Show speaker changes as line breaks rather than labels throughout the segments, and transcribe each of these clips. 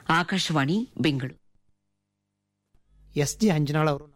Akashvani Bengaluru
S G Anjanal ಅವರು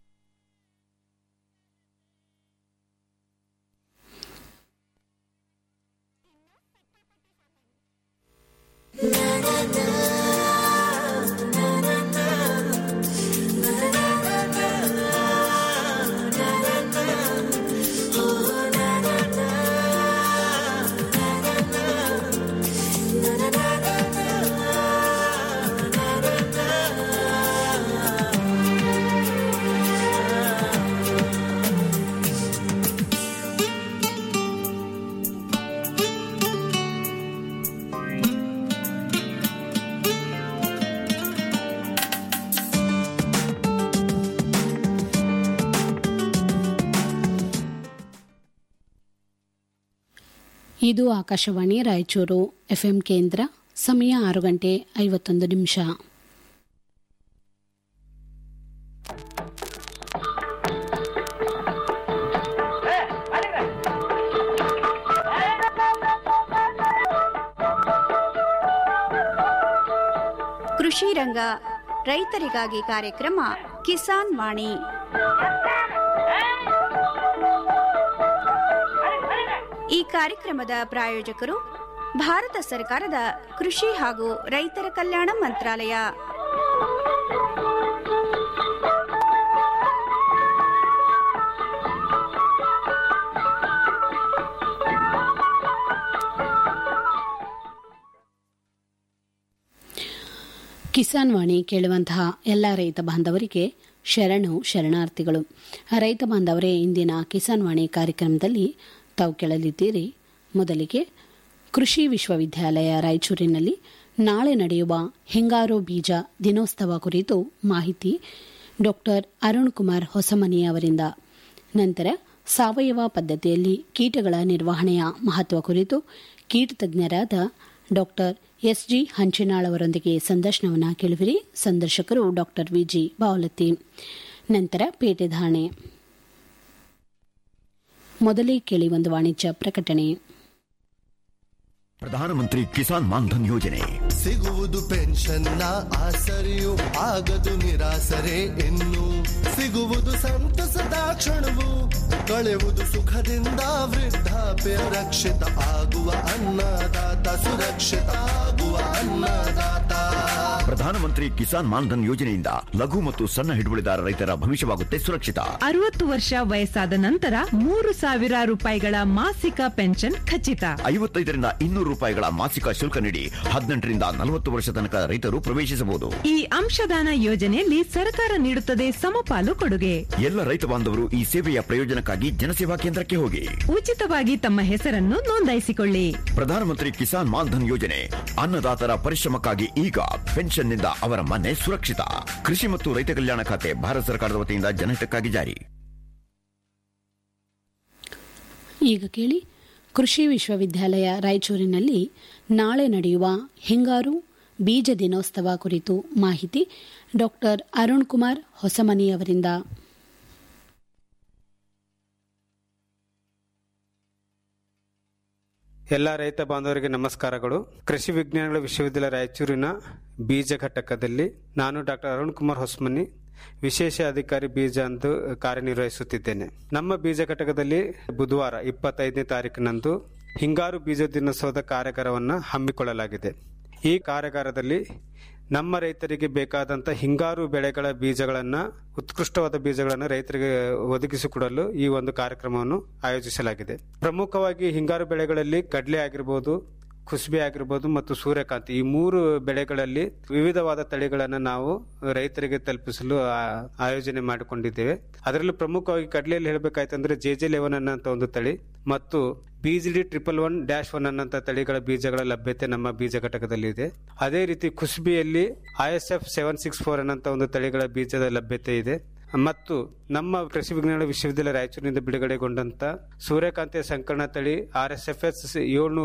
ಇದು Akashvani Raichur FM ಕೇಂದ್ರ ಸಮಯ ಆರು ಗಂಟೆ ಐವತ್ತೊಂದು ನಿಮಿಷ
ಕೃಷಿ ರಂಗ ರೈತರಿಗಾಗಿ ಕಾರ್ಯಕ್ರಮ ಕಿಸಾನ್ ವಾಣಿ ಈ ಕಾರ್ಯಕ್ರಮದ ಪ್ರಾಯೋಜಕರು ಭಾರತ ಸರ್ಕಾರದ ಕೃಷಿ ಹಾಗೂ ರೈತರ ಕಲ್ಯಾಣ ಮಂತ್ರಾಲಯ
ಕಿಸಾನ್ ವಾಣಿ ಕೇಳುವಂತಹ ಎಲ್ಲ ರೈತ ಬಾಂಧವರಿಗೆ ಶರಣು ಶರಣಾರ್ಥಿಗಳು ರೈತ ಬಾಂಧವರೇ ಇಂದಿನ ಕಿಸಾನ್ ವಾಣಿ ಕಾರ್ಯಕ್ರಮದಲ್ಲಿ ತಾವು ಕೇಳಲಿದ್ದೀರಿ ಮೊದಲಿಗೆ ಕೃಷಿ ವಿಶ್ವವಿದ್ಯಾಲಯ ರಾಯಚೂರಿನಲ್ಲಿ ನಾಳೆ ನಡೆಯುವ ಹಿಂಗಾರು ಬೀಜ ದಿನೋತ್ಸವ ಕುರಿತು ಮಾಹಿತಿ ಡಾಕ್ಟರ್ ಅರುಣ್ ಕುಮಾರ್ ಹೊಸಮನಿ ಅವರಿಂದ ನಂತರ ಸಾವಯವ ಪದ್ಧತಿಯಲ್ಲಿ ಕೀಟಗಳ ನಿರ್ವಹಣೆಯ ಮಹತ್ವ ಕುರಿತು ಕೀಟ ತಜ್ಞರಾದ ಡಾಕ್ಟರ್ ಎಸ್ಜಿ ಹಂಚಿನಾಳ್ ಅವರೊಂದಿಗೆ ಸಂದರ್ಶನವನ್ನು ಕೇಳುವಿರಿ ಸಂದರ್ಶಕರು ಡಾಕ್ಟರ್ ವಿಜಿ ಬಾವಲತ್ತಿ ನಂತರ ಪೇಟೆ ಧಾರಣೆ ಮೊದಲೇ ಕೇಳಿ ಒಂದು ವಾಣಿಜ್ಯ ಪ್ರಕಟಣೆ
ಪ್ರಧಾನಮಂತ್ರಿ ಕಿಸಾನ್ ಮಾನ್ಧನ್ ಯೋಜನೆ
ಸಿಗುವುದು ಪೆನ್ಷನ್ನ ಆಸರೆಯು ಆಗದು ನಿರಾಸರೆ ಇನ್ನು ಸಿಗುವುದು ಸಂತಸದ ಕ್ಷಣವು ಕಳೆಯುವುದು ಸುಖದಿಂದ ವೃದ್ಧಾಪ್ಯ ರಕ್ಷಿತ ಆಗುವ ಅನ್ನದಾತ ಸುರಕ್ಷಿತ ಆಗುವ ಅನ್ನದಾತ
ಪ್ರಧಾನಮಂತ್ರಿ ಕಿಸಾನ್ ಮಾನ್ಧನ್ ಯೋಜನೆಯಿಂದ ಲಘು ಮತ್ತು ಸಣ್ಣ ಹಿಡುವಳಿದಾರ ರೈತರ ಭವಿಷ್ಯವಾಗುತ್ತೆ ಸುರಕ್ಷಿತ
ಅರವತ್ತು ವರ್ಷ ವಯಸ್ಸಾದ ನಂತರ ಮೂರು ಸಾವಿರ ರೂಪಾಯಿಗಳ ಮಾಸಿಕ ಪೆನ್ಷನ್ ಖಚಿತ
ಐವತ್ತೈದರಿಂದ ಇನ್ನೂರು ರೂಪಾಯಿಗಳ ಮಾಸಿಕ ಶುಲ್ಕ ನೀಡಿ ಹದಿನೆಂಟರಿಂದ ನಲವತ್ತು ವರ್ಷ ತನಕ ರೈತರು ಪ್ರವೇಶಿಸಬಹುದು
ಈ ಅಂಶದಾನ ಯೋಜನೆಯಲ್ಲಿ ಸರ್ಕಾರ ನೀಡುತ್ತದೆ ಸಮಪಾಲು ಕೊಡುಗೆ
ಎಲ್ಲ ರೈತ ಬಾಂಧವರು ಈ ಸೇವೆಯ ಪ್ರಯೋಜನಕ್ಕಾಗಿ ಜನಸೇವಾ ಕೇಂದ್ರಕ್ಕೆ ಹೋಗಿ
ಉಚಿತವಾಗಿ ತಮ್ಮ ಹೆಸರನ್ನು ನೋಂದಾಯಿಸಿಕೊಳ್ಳಿ
ಪ್ರಧಾನಮಂತ್ರಿ ಕಿಸಾನ್ ಮಾನ್ಧನ್ ಯೋಜನೆ ಅನ್ನದಾತರ ಪರಿಶ್ರಮಕ್ಕಾಗಿ ಈಗ ಪೆನ್ಷನ್ನಿಂದ ಅವರ ಮನೆ ಸುರಕ್ಷಿತ ಕೃಷಿ ಮತ್ತು ರೈತ ಕಲ್ಯಾಣ ಖಾತೆ ಭಾರತ ಸರ್ಕಾರದ ವತಿಯಿಂದ ಜನಹಿತಕ್ಕಾಗಿ ಜಾರಿ
ಈಗ ಕೇಳಿ ಕೃಷಿ ವಿಶ್ವವಿದ್ಯಾಲಯ ರಾಯಚೂರಿನಲ್ಲಿ ನಾಳೆ ನಡೆಯುವ ಹಿಂಗಾರು ಬೀಜ ದಿನೋತ್ಸವ ಕುರಿತು ಮಾಹಿತಿ ಡಾಕ್ಟರ್ ಅರುಣ್ ಕುಮಾರ್ ಹೊಸಮನಿ ಅವರಿಂದ
ಎಲ್ಲ ರೈತ ಬಾಂಧವರಿಗೆ ನಮಸ್ಕಾರಗಳು ಕೃಷಿ ವಿಜ್ಞಾನಗಳ ವಿಶ್ವವಿದ್ಯಾಲಯ ರಾಯಚೂರಿನ ಬೀಜ ಘಟಕದಲ್ಲಿ ನಾನು ಡಾಕ್ಟರ್ ಅರುಣ್ ಕುಮಾರ್ ಹೊಸ್ಮನಿ ವಿಶೇಷ ಅಧಿಕಾರಿ ಬೀಜ ಅಂತ ಕಾರ್ಯನಿರ್ವಹಿಸುತ್ತಿದ್ದೇನೆ ನಮ್ಮ ಬೀಜ ಘಟಕದಲ್ಲಿ ಬುಧವಾರ ಇಪ್ಪತ್ತೈದನೇ ತಾರೀಕಿನಂದು ಹಿಂಗಾರು ಬೀಜ ದಿನೋತ್ಸವದ ಕಾರ್ಯಾಗಾರವನ್ನು ಹಮ್ಮಿಕೊಳ್ಳಲಾಗಿದೆ ಈ ಕಾರ್ಯಾಗಾರದಲ್ಲಿ ನಮ್ಮ ರೈತರಿಗೆ ಬೇಕಾದಂಥ ಹಿಂಗಾರು ಬೆಳೆಗಳ ಬೀಜಗಳನ್ನು ಉತ್ಕೃಷ್ಟವಾದ ಬೀಜಗಳನ್ನು ರೈತರಿಗೆ ಒದಗಿಸಿಕೊಡಲು ಈ ಒಂದು ಕಾರ್ಯಕ್ರಮವನ್ನು ಆಯೋಜಿಸಲಾಗಿದೆ ಪ್ರಮುಖವಾಗಿ ಹಿಂಗಾರು ಬೆಳೆಗಳಲ್ಲಿ ಕಡಲೆ ಆಗಿರ್ಬೋದು ಕುಸುಬೆ ಆಗಿರ್ಬೋದು ಮತ್ತು ಸೂರ್ಯಕಾಂತಿ ಈ ಮೂರು ಬೆಳೆಗಳಲ್ಲಿ ವಿವಿಧವಾದ ತಳಿಗಳನ್ನು ನಾವು ರೈತರಿಗೆ ತಲುಪಿಸಲು ಆ- ಆಯೋಜನೆ ಮಾಡಿಕೊಂಡಿದ್ದೇವೆ ಅದರಲ್ಲೂ ಪ್ರಮುಖವಾಗಿ ಕಡಲೆಯಲ್ಲಿ ಹೇಳಬೇಕಾಯ್ತಂದ್ರೆ ಜೆ ಜೆ ಲೆವೆನ್ ಅನ್ನೋಂಥ ಒಂದು ತಳಿ ಮತ್ತು BGD triple one dash one ಅನ್ನೋಂಥ ತಳಿಗಳ ಬೀಜಗಳ ಲಭ್ಯತೆ ನಮ್ಮ ಬೀಜ ಘಟಕದಲ್ಲಿ ಇದೆ ಅದೇ ರೀತಿ ಕುಸುಬಿಯಲ್ಲಿ I S F seven six four ಅನ್ನೋಂಥ ಒಂದು ತಳಿಗಳ ಬೀಜದ ಲಭ್ಯತೆ ಇದೆ ಮತ್ತು ನಮ್ಮ ಕೃಷಿ ವಿಜ್ಞಾನ ವಿಶ್ವವಿದ್ಯಾಲಯ ರಾಯಚೂರಿನಿಂದ ಬಿಡುಗಡೆಗೊಂಡಂತ ಸೂರ್ಯಕಾಂತಿಯ ಸಂಕರಣ ತಳಿ ಆರ್ ಎಸ್ ಎಫ್ ಎಸ್ ಏಳ್ನೂರು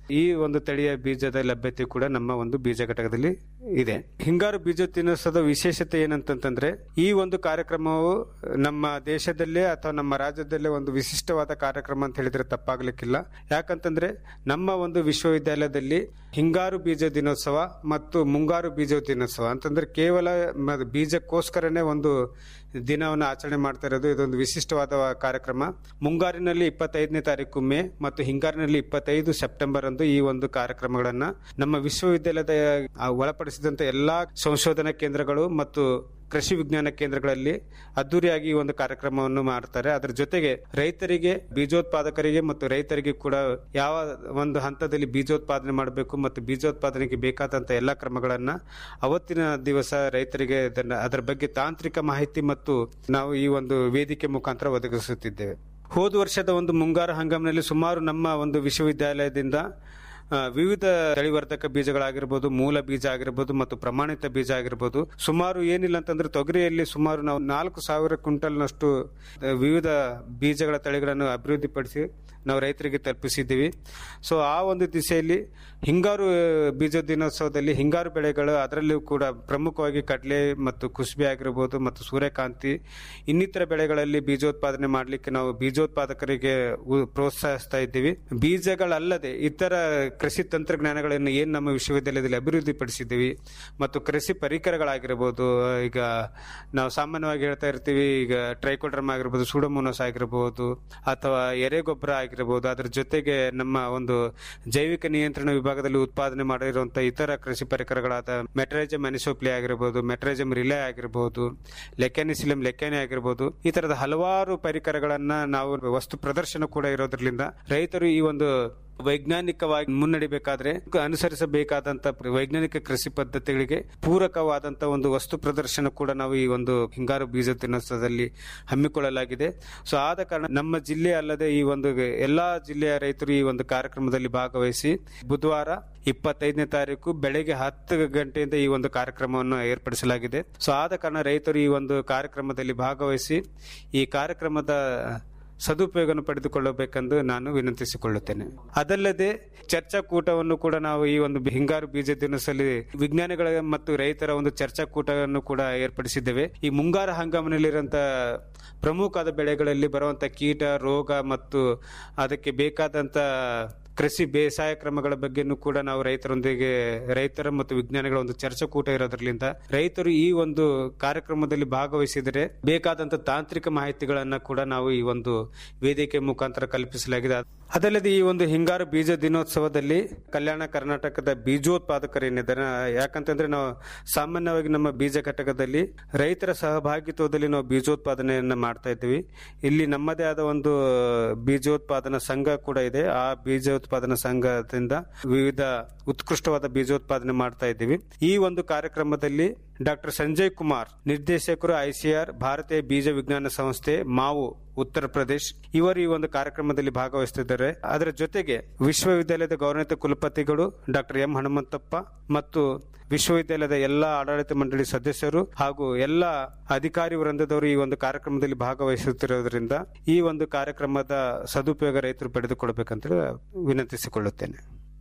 ಈ ಒಂದು ತಳಿಯ ಬೀಜದ ಲಭ್ಯತೆ ಕೂಡ ನಮ್ಮ ಒಂದು ಬೀಜ ಘಟಕದಲ್ಲಿ ಇದೆ ಹಿಂಗಾರು ಬೀಜೋತ್ಸವದ ವಿಶೇಷತೆ ಏನಂತಂತಂದ್ರೆ ಈ ಒಂದು ಕಾರ್ಯಕ್ರಮವು ನಮ್ಮ ದೇಶದಲ್ಲೇ ಅಥವಾ ನಮ್ಮ ರಾಜ್ಯದಲ್ಲೇ ಒಂದು ವಿಶಿಷ್ಟವಾದ ಕಾರ್ಯಕ್ರಮ ಅಂತ ಹೇಳಿದ್ರೆ ತಪ್ಪಾಗ್ಲಿಕ್ಕಿಲ್ಲ ಯಾಕಂತಂದ್ರೆ ನಮ್ಮ ಒಂದು ವಿಶ್ವವಿದ್ಯಾಲಯದಲ್ಲಿ ಹಿಂಗಾರು ಬೀಜ ದಿನೋತ್ಸವ ಮತ್ತು ಮುಂಗಾರು ಬೀಜ ದಿನೋತ್ಸವ ಅಂತಂದ್ರೆ ಕೇವಲ ಮ- ಬೀಜಕ್ಕೋಸ್ಕರನೇ ಒಂದು ದಿನವನ್ನು ಆಚರಣೆ ಮಾಡ್ತಾ ಇರೋದು ಇದೊಂದು ವಿಶಿಷ್ಟವಾದ ಕಾರ್ಯಕ್ರಮ ಮುಂಗಾರಿನಲ್ಲಿ ಇಪ್ಪತ್ತೈದನೇ ತಾರೀಕು ಮೇ ಮತ್ತು ಹಿಂಗಾರಿನಲ್ಲಿ ಇಪ್ಪತ್ತೈದು ಸೆಪ್ಟೆಂಬರ್ ಅಂದು ಈ ಒಂದು ಕಾರ್ಯಕ್ರಮಗಳನ್ನ ನಮ್ಮ ವಿಶ್ವವಿದ್ಯಾಲಯದ ಆ, ಒಳಪಡಿಸಿದಂತ ಎಲ್ಲಾ ಸಂಶೋಧನಾ ಕೇಂದ್ರಗಳು ಮತ್ತು ಕೃಷಿ ವಿಜ್ಞಾನ ಕೇಂದ್ರಗಳಲ್ಲಿ ಅದ್ದೂರಿಯಾಗಿ ಈ ಒಂದು ಕಾರ್ಯಕ್ರಮವನ್ನು ಮಾಡ್ತಾರೆ ಅದರ ಜೊತೆಗೆ ರೈತರಿಗೆ ಬೀಜೋತ್ಪಾದಕರಿಗೆ ಮತ್ತು ರೈತರಿಗೆ ಕೂಡ ಯಾವ ಒಂದು ಹಂತದಲ್ಲಿ ಬೀಜೋತ್ಪಾದನೆ ಮಾಡಬೇಕು ಮತ್ತು ಬೀಜೋತ್ಪಾದನೆಗೆ ಬೇಕಾದಂತ ಎಲ್ಲ ಕ್ರಮಗಳನ್ನ ಅವತ್ತಿನ ದಿವಸ ರೈತರಿಗೆ ಅದನ್ನ ಅದರ ಬಗ್ಗೆ ತಾಂತ್ರಿಕ ಮಾಹಿತಿ ಮತ್ತು ನಾವು ಈ ಒಂದು ವೇದಿಕೆ ಮುಖಾಂತರ ಒದಗಿಸುತ್ತಿದ್ದೇವೆ ಹೋದ ವರ್ಷದ ಒಂದು ಮುಂಗಾರು ಹಂಗಾಮಿನಲ್ಲಿ ಸುಮಾರು ನಮ್ಮ ಒಂದು ವಿಶ್ವವಿದ್ಯಾಲಯದಿಂದ ಆ, ವಿವಿಧ ತಳಿವರ್ಧಕ ಬೀಜಗಳಾಗಿರ್ಬೋದು ಮೂಲ ಬೀಜ ಆಗಿರ್ಬೋದು ಮತ್ತು ಪ್ರಮಾಣಿತ ಬೀಜ ಆಗಿರ್ಬೋದು ಸುಮಾರು ಏನಿಲ್ಲ ಅಂತಂದ್ರೆ ತೊಗರಿಯಲ್ಲಿ ಸುಮಾರು ನಾವು ನಾಲ್ಕು ಸಾವಿರ ಕ್ವಿಂಟಲ್ನಷ್ಟು ಆ, ವಿವಿಧ ಬೀಜಗಳ ತಳಿಗಳನ್ನು ಅಭಿವೃದ್ಧಿಪಡಿಸಿ ನಾವು ರೈತರಿಗೆ ತಲುಪಿಸಿದ್ದೀವಿ ಸೊ ಆ ಒಂದು ದಿಸೆಯಲ್ಲಿ ಹಿಂಗಾರು ಆ, ಬೀಜ ದಿನೋತ್ಸವದಲ್ಲಿ ಹಿಂಗಾರು ಬೆಳೆಗಳು ಅದರಲ್ಲೂ ಕೂಡ ಪ್ರಮುಖವಾಗಿ ಕಡಲೆ ಮತ್ತು ಕುಸುಬೆ ಆಗಿರ್ಬೋದು ಮತ್ತು ಸೂರ್ಯಕಾಂತಿ ಇನ್ನಿತರ ಬೆಳೆಗಳಲ್ಲಿ ಬೀಜೋತ್ಪಾದನೆ ಮಾಡಲಿಕ್ಕೆ ನಾವು ಬೀಜೋತ್ಪಾದಕರಿಗೆ ಉ- ಪ್ರೋತ್ಸಾಹಿಸ್ತಾ ಇದ್ದೀವಿ ಬೀಜಗಳಲ್ಲದೆ ಇತರ ಕೃಷಿ ತಂತ್ರಜ್ಞಾನಗಳನ್ನು ಏನ್ ನಮ್ಮ ವಿಶ್ವವಿದ್ಯಾಲಯದಲ್ಲಿ ಅಭಿವೃದ್ಧಿಪಡಿಸಿದ್ದೀವಿ ಮತ್ತು ಕೃಷಿ ಪರಿಕರಗಳಾಗಿರ್ಬೋದು ಈಗ ನಾವು ಸಾಮಾನ್ಯವಾಗಿ ಹೇಳ್ತಾ ಇರ್ತೀವಿ ಈಗ ಟ್ರೈಕೋಡ್ರಮ್ ಆಗಿರ್ಬೋದು ಸೂಡೋಮೋನೋಸ್ ಆಗಿರ್ಬೋದು ಅಥವಾ ಎರೆಗೊಬ್ಬರ ಆಗಿರ್ಬೋದು ಅದ್ರ ಜೊತೆಗೆ ನಮ್ಮ ಒಂದು ಜೈವಿಕ ನಿಯಂತ್ರಣ ವಿಭಾಗದಲ್ಲಿ ಉತ್ಪಾದನೆ ಮಾಡಿರುವಂತಹ ಇತರ ಕೃಷಿ ಪರಿಕರಗಳಾದ ಮೆಟ್ರೈಜಮ್ ಅನಿಸೋಪ್ಲಿ ಆಗಿರ್ಬೋದು ಮೆಟ್ರೈಜಮ್ ರಿಲೇ ಆಗಿರ್ಬೋದು ಲೆಕ್ಯಾನಿಸಿಲಂ ಲೆಕ್ಯಾನಿ ಆಗಿರ್ಬೋದು ಈ ತರದ ಹಲವಾರು ಪರಿಕರಗಳನ್ನ ನಾವು ವಸ್ತು ಪ್ರದರ್ಶನ ಕೂಡ ಇರೋದ್ರಿಂದ ರೈತರು ಈ ಒಂದು ವೈಜ್ಞಾನಿಕವಾಗಿ ಮುನ್ನಡಿಬೇಕಾದ್ರೆ ಅನುಸರಿಸಬೇಕಾದಂತ ವೈಜ್ಞಾನಿಕ ಕೃಷಿ ಪದ್ಧತಿಗಳಿಗೆ ಪೂರಕವಾದಂತ ಒಂದು ವಸ್ತು ಪ್ರದರ್ಶನ ಕೂಡ ನಾವು ಈ ಒಂದು ಹಿಂಗಾರು ಬೀಜ ದಿನೋತ್ಸವದಲ್ಲಿ ಹಮ್ಮಿಕೊಳ್ಳಲಾಗಿದೆ ಸೊ ಆದ ಕಾರಣ ನಮ್ಮ ಜಿಲ್ಲೆ ಅಲ್ಲದೆ ಈ ಒಂದು ಎಲ್ಲಾ ಜಿಲ್ಲೆಯ ರೈತರು ಈ ಒಂದು ಕಾರ್ಯಕ್ರಮದಲ್ಲಿ ಭಾಗವಹಿಸಿ ಬುಧವಾರ ಇಪ್ಪತ್ತೈದನೇ ತಾರೀಕು ಬೆಳಗ್ಗೆ ಹತ್ತು ಗಂಟೆಯಿಂದ ಈ ಒಂದು ಕಾರ್ಯಕ್ರಮವನ್ನು ಏರ್ಪಡಿಸಲಾಗಿದೆ ಸೊ ಆದ ಕಾರಣ ರೈತರು ಈ ಒಂದು ಕಾರ್ಯಕ್ರಮದಲ್ಲಿ ಭಾಗವಹಿಸಿ ಈ ಕಾರ್ಯಕ್ರಮದ ಸದುಪಯೋಗವನ್ನು ಪಡೆದುಕೊಳ್ಳಬೇಕೆಂದು ನಾನು ವಿನಂತಿಸಿಕೊಳ್ಳುತ್ತೇನೆ ಅದಲ್ಲದೆ ಚರ್ಚಾಕೂಟವನ್ನು ಕೂಡ ನಾವು ಈ ಒಂದು ಹಿಂಗಾರು ಬೀಜ ದಿನಸಲ್ಲಿ ವಿಜ್ಞಾನಿಗಳ ಮತ್ತು ರೈತರ ಒಂದು ಚರ್ಚಾಕೂಟವನ್ನು ಕೂಡ ಏರ್ಪಡಿಸಿದ್ದೇವೆ ಈ ಮುಂಗಾರು ಹಂಗಾಮಿನಲ್ಲಿರುವಂತ ಪ್ರಮುಖವಾದ ಬೆಳೆಗಳಲ್ಲಿ ಬರುವಂತ ಕೀಟ ರೋಗ ಮತ್ತು ಅದಕ್ಕೆ ಬೇಕಾದಂತ ಕೃಷಿ ಬೇಸಾಯ ಕ್ರಮಗಳ ಬಗ್ಗೆನೂ ಕೂಡ ನಾವು ರೈತರೊಂದಿಗೆ ರೈತರ ಮತ್ತು ವಿಜ್ಞಾನಿಗಳ ಒಂದು ಚರ್ಚಾಕೂಟ ಇರೋದ್ರಲಿಂದ ರೈತರು ಈ ಒಂದು ಕಾರ್ಯಕ್ರಮದಲ್ಲಿ ಭಾಗವಹಿಸಿದರೆ ಬೇಕಾದಂತ ತಾಂತ್ರಿಕ ಮಾಹಿತಿಗಳನ್ನ ಕೂಡ ನಾವು ಈ ಒಂದು ವೇದಿಕೆ ಮುಖಾಂತರ ಕಲ್ಪಿಸಲಾಗಿದೆ ಅದಲ್ಲದೆ ಈ ಒಂದು ಹಿಂಗಾರು ಬೀಜ ದಿನೋತ್ಸವದಲ್ಲಿ ಕಲ್ಯಾಣ ಕರ್ನಾಟಕದ ಬೀಜೋತ್ಪಾದಕರೇನಿದ್ದಾರೆ ಯಾಕಂತಂದ್ರೆ ನಾವು ಸಾಮಾನ್ಯವಾಗಿ ನಮ್ಮ ಬೀಜ ಘಟಕದಲ್ಲಿ ರೈತರ ಸಹಭಾಗಿತ್ವದಲ್ಲಿ ನಾವು ಬೀಜೋತ್ಪಾದನೆಯನ್ನ ಮಾಡ್ತಾ ಇದ್ದೀವಿ ಇಲ್ಲಿ ನಮ್ಮದೇ ಆದ ಒಂದು ಬೀಜೋತ್ಪಾದನಾ ಸಂಘ ಕೂಡ ಇದೆ ಆ ಬೀಜೋತ್ಪಾದನಾ ಸಂಘದಿಂದ ವಿವಿಧ ಉತ್ಕೃಷ್ಟವಾದ ಬೀಜೋತ್ಪಾದನೆ ಮಾಡ್ತಾ ಇದ್ದೀವಿ ಈ ಒಂದು ಕಾರ್ಯಕ್ರಮದಲ್ಲಿ ಡಾಕ್ಟರ್ ಸಂಜಯ್ ಕುಮಾರ್ ನಿರ್ದೇಶಕರು ಐಸಿಆರ್ ಭಾರತೀಯ ಬೀಜ ವಿಜ್ಞಾನ ಸಂಸ್ಥೆ ಮಾವು ಉತ್ತರ ಪ್ರದೇಶ್ ಇವರು ಈ ಒಂದು ಕಾರ್ಯಕ್ರಮದಲ್ಲಿ ಭಾಗವಹಿಸುತ್ತಿದ್ದಾರೆ ಅದರ ಜೊತೆಗೆ ವಿಶ್ವವಿದ್ಯಾಲಯದ ಗೌರವಿತ ಕುಲಪತಿಗಳು ಡಾಕ್ಟರ್ ಎಂ ಹನುಮಂತಪ್ಪ ಮತ್ತು ವಿಶ್ವವಿದ್ಯಾಲಯದ ಎಲ್ಲಾ ಆಡಳಿತ ಮಂಡಳಿ ಸದಸ್ಯರು ಹಾಗೂ ಎಲ್ಲ ಅಧಿಕಾರಿ ವೃಂದದವರು ಈ ಒಂದು ಕಾರ್ಯಕ್ರಮದಲ್ಲಿ ಭಾಗವಹಿಸುತ್ತಿರುವುದರಿಂದ ಈ ಒಂದು ಕಾರ್ಯಕ್ರಮದ ಸದುಪಯೋಗ ರೈತರು ಪಡೆದುಕೊಳ್ಳಬೇಕಂತ ವಿನಂತಿಸಿಕೊಳ್ಳುತ್ತೇನೆ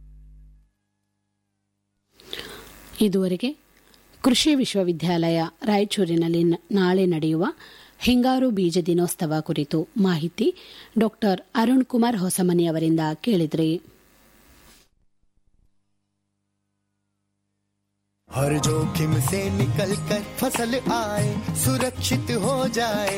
ಇದುವರೆಗೆ ಕೃಷಿ ವಿಶ್ವವಿದ್ಯಾಲಯ ರಾಯಚೂರಿನಲ್ಲಿ ನ- ನಾಳೆ ನಡೆಯುವ ಹಿಂಗಾರು ಬೀಜ ದಿನೋತ್ಸವ ಕುರಿತು ಮಾಹಿತಿ ಡಾಕ್ಟರ್ ಅರುಣ್ ಕುಮಾರ್ ಹೊಸಮನಿ ಅವರಿಂದ ಕೇಳಿದ್ರಿ
हर जोखिम से निकल कर फसल आए सुरक्षित हो जाए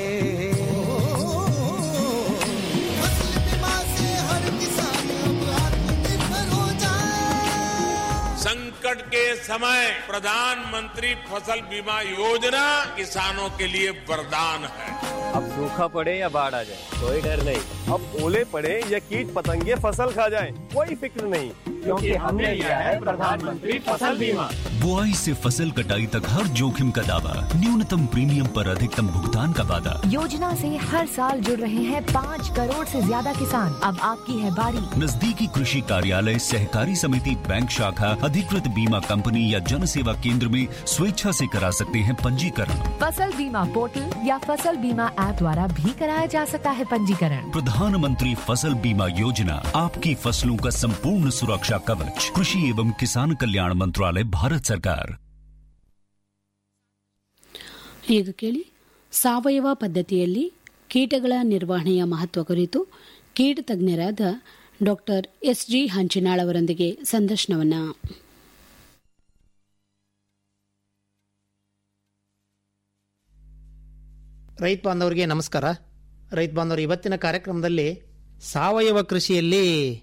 फसल बीमा से हर किसान अब आत्मनिर्भर हो जाए
संकट के समय प्रधानमंत्री फसल बीमा योजना किसानों के लिए वरदान है
अब सूखा पड़े या बाढ़ आ जाए कोई डर नहीं अब ओले पड़े या कीट पतंगे फसल खा जाए कोई फिक्र नहीं क्योंकि हमने लिया है प्रधानमंत्री फसल बीमा
बुआई से फसल कटाई तक हर जोखिम का दावा न्यूनतम प्रीमियम पर अधिकतम भुगतान का वादा
योजना से हर साल जुड़ रहे हैं पाँच करोड़ से ज्यादा किसान अब आपकी है बारी
नजदीकी कृषि कार्यालय सहकारी समिति बैंक शाखा अधिकृत बीमा कंपनी या जन सेवा केंद्र में स्वेच्छा से करा सकते हैं पंजीकरण
फसल बीमा पोर्टल या फसल बीमा ऐप द्वारा भी कराया जा सकता है पंजीकरण
प्रधानमंत्री फसल बीमा योजना आपकी फसलों का संपूर्ण सुरक्षा सुरक्षा कवच कृषि एवं किसान कल्याण मंत्रालय भारत सरकार
ಈಗ ಕೇಳಿ ಸಾವಯವ ಪದ್ಧತಿಯಲ್ಲಿ ಕೀಟಗಳ ನಿರ್ವಹಣೆಯ ಮಹತ್ವ ಕುರಿತು ಕೀಟ ತಜ್ಞರಾದ ಡಾಕ್ಟರ್ ಎಸ್ ಜಿ ಹಂಚಿನಾಳ್ ಅವರೊಂದಿಗೆ ಸಂದರ್ಶನವನ್ನ
ರೈತ ಬಾಂಧವರಿಗೆ ನಮಸ್ಕಾರ ರೈತ ಬಾಂಧವರು ಇವತ್ತಿನ ಕಾರ್ಯಕ್ರಮದಲ್ಲಿ ಸಾವಯವ ಕೃಷಿಯಲ್ಲಿ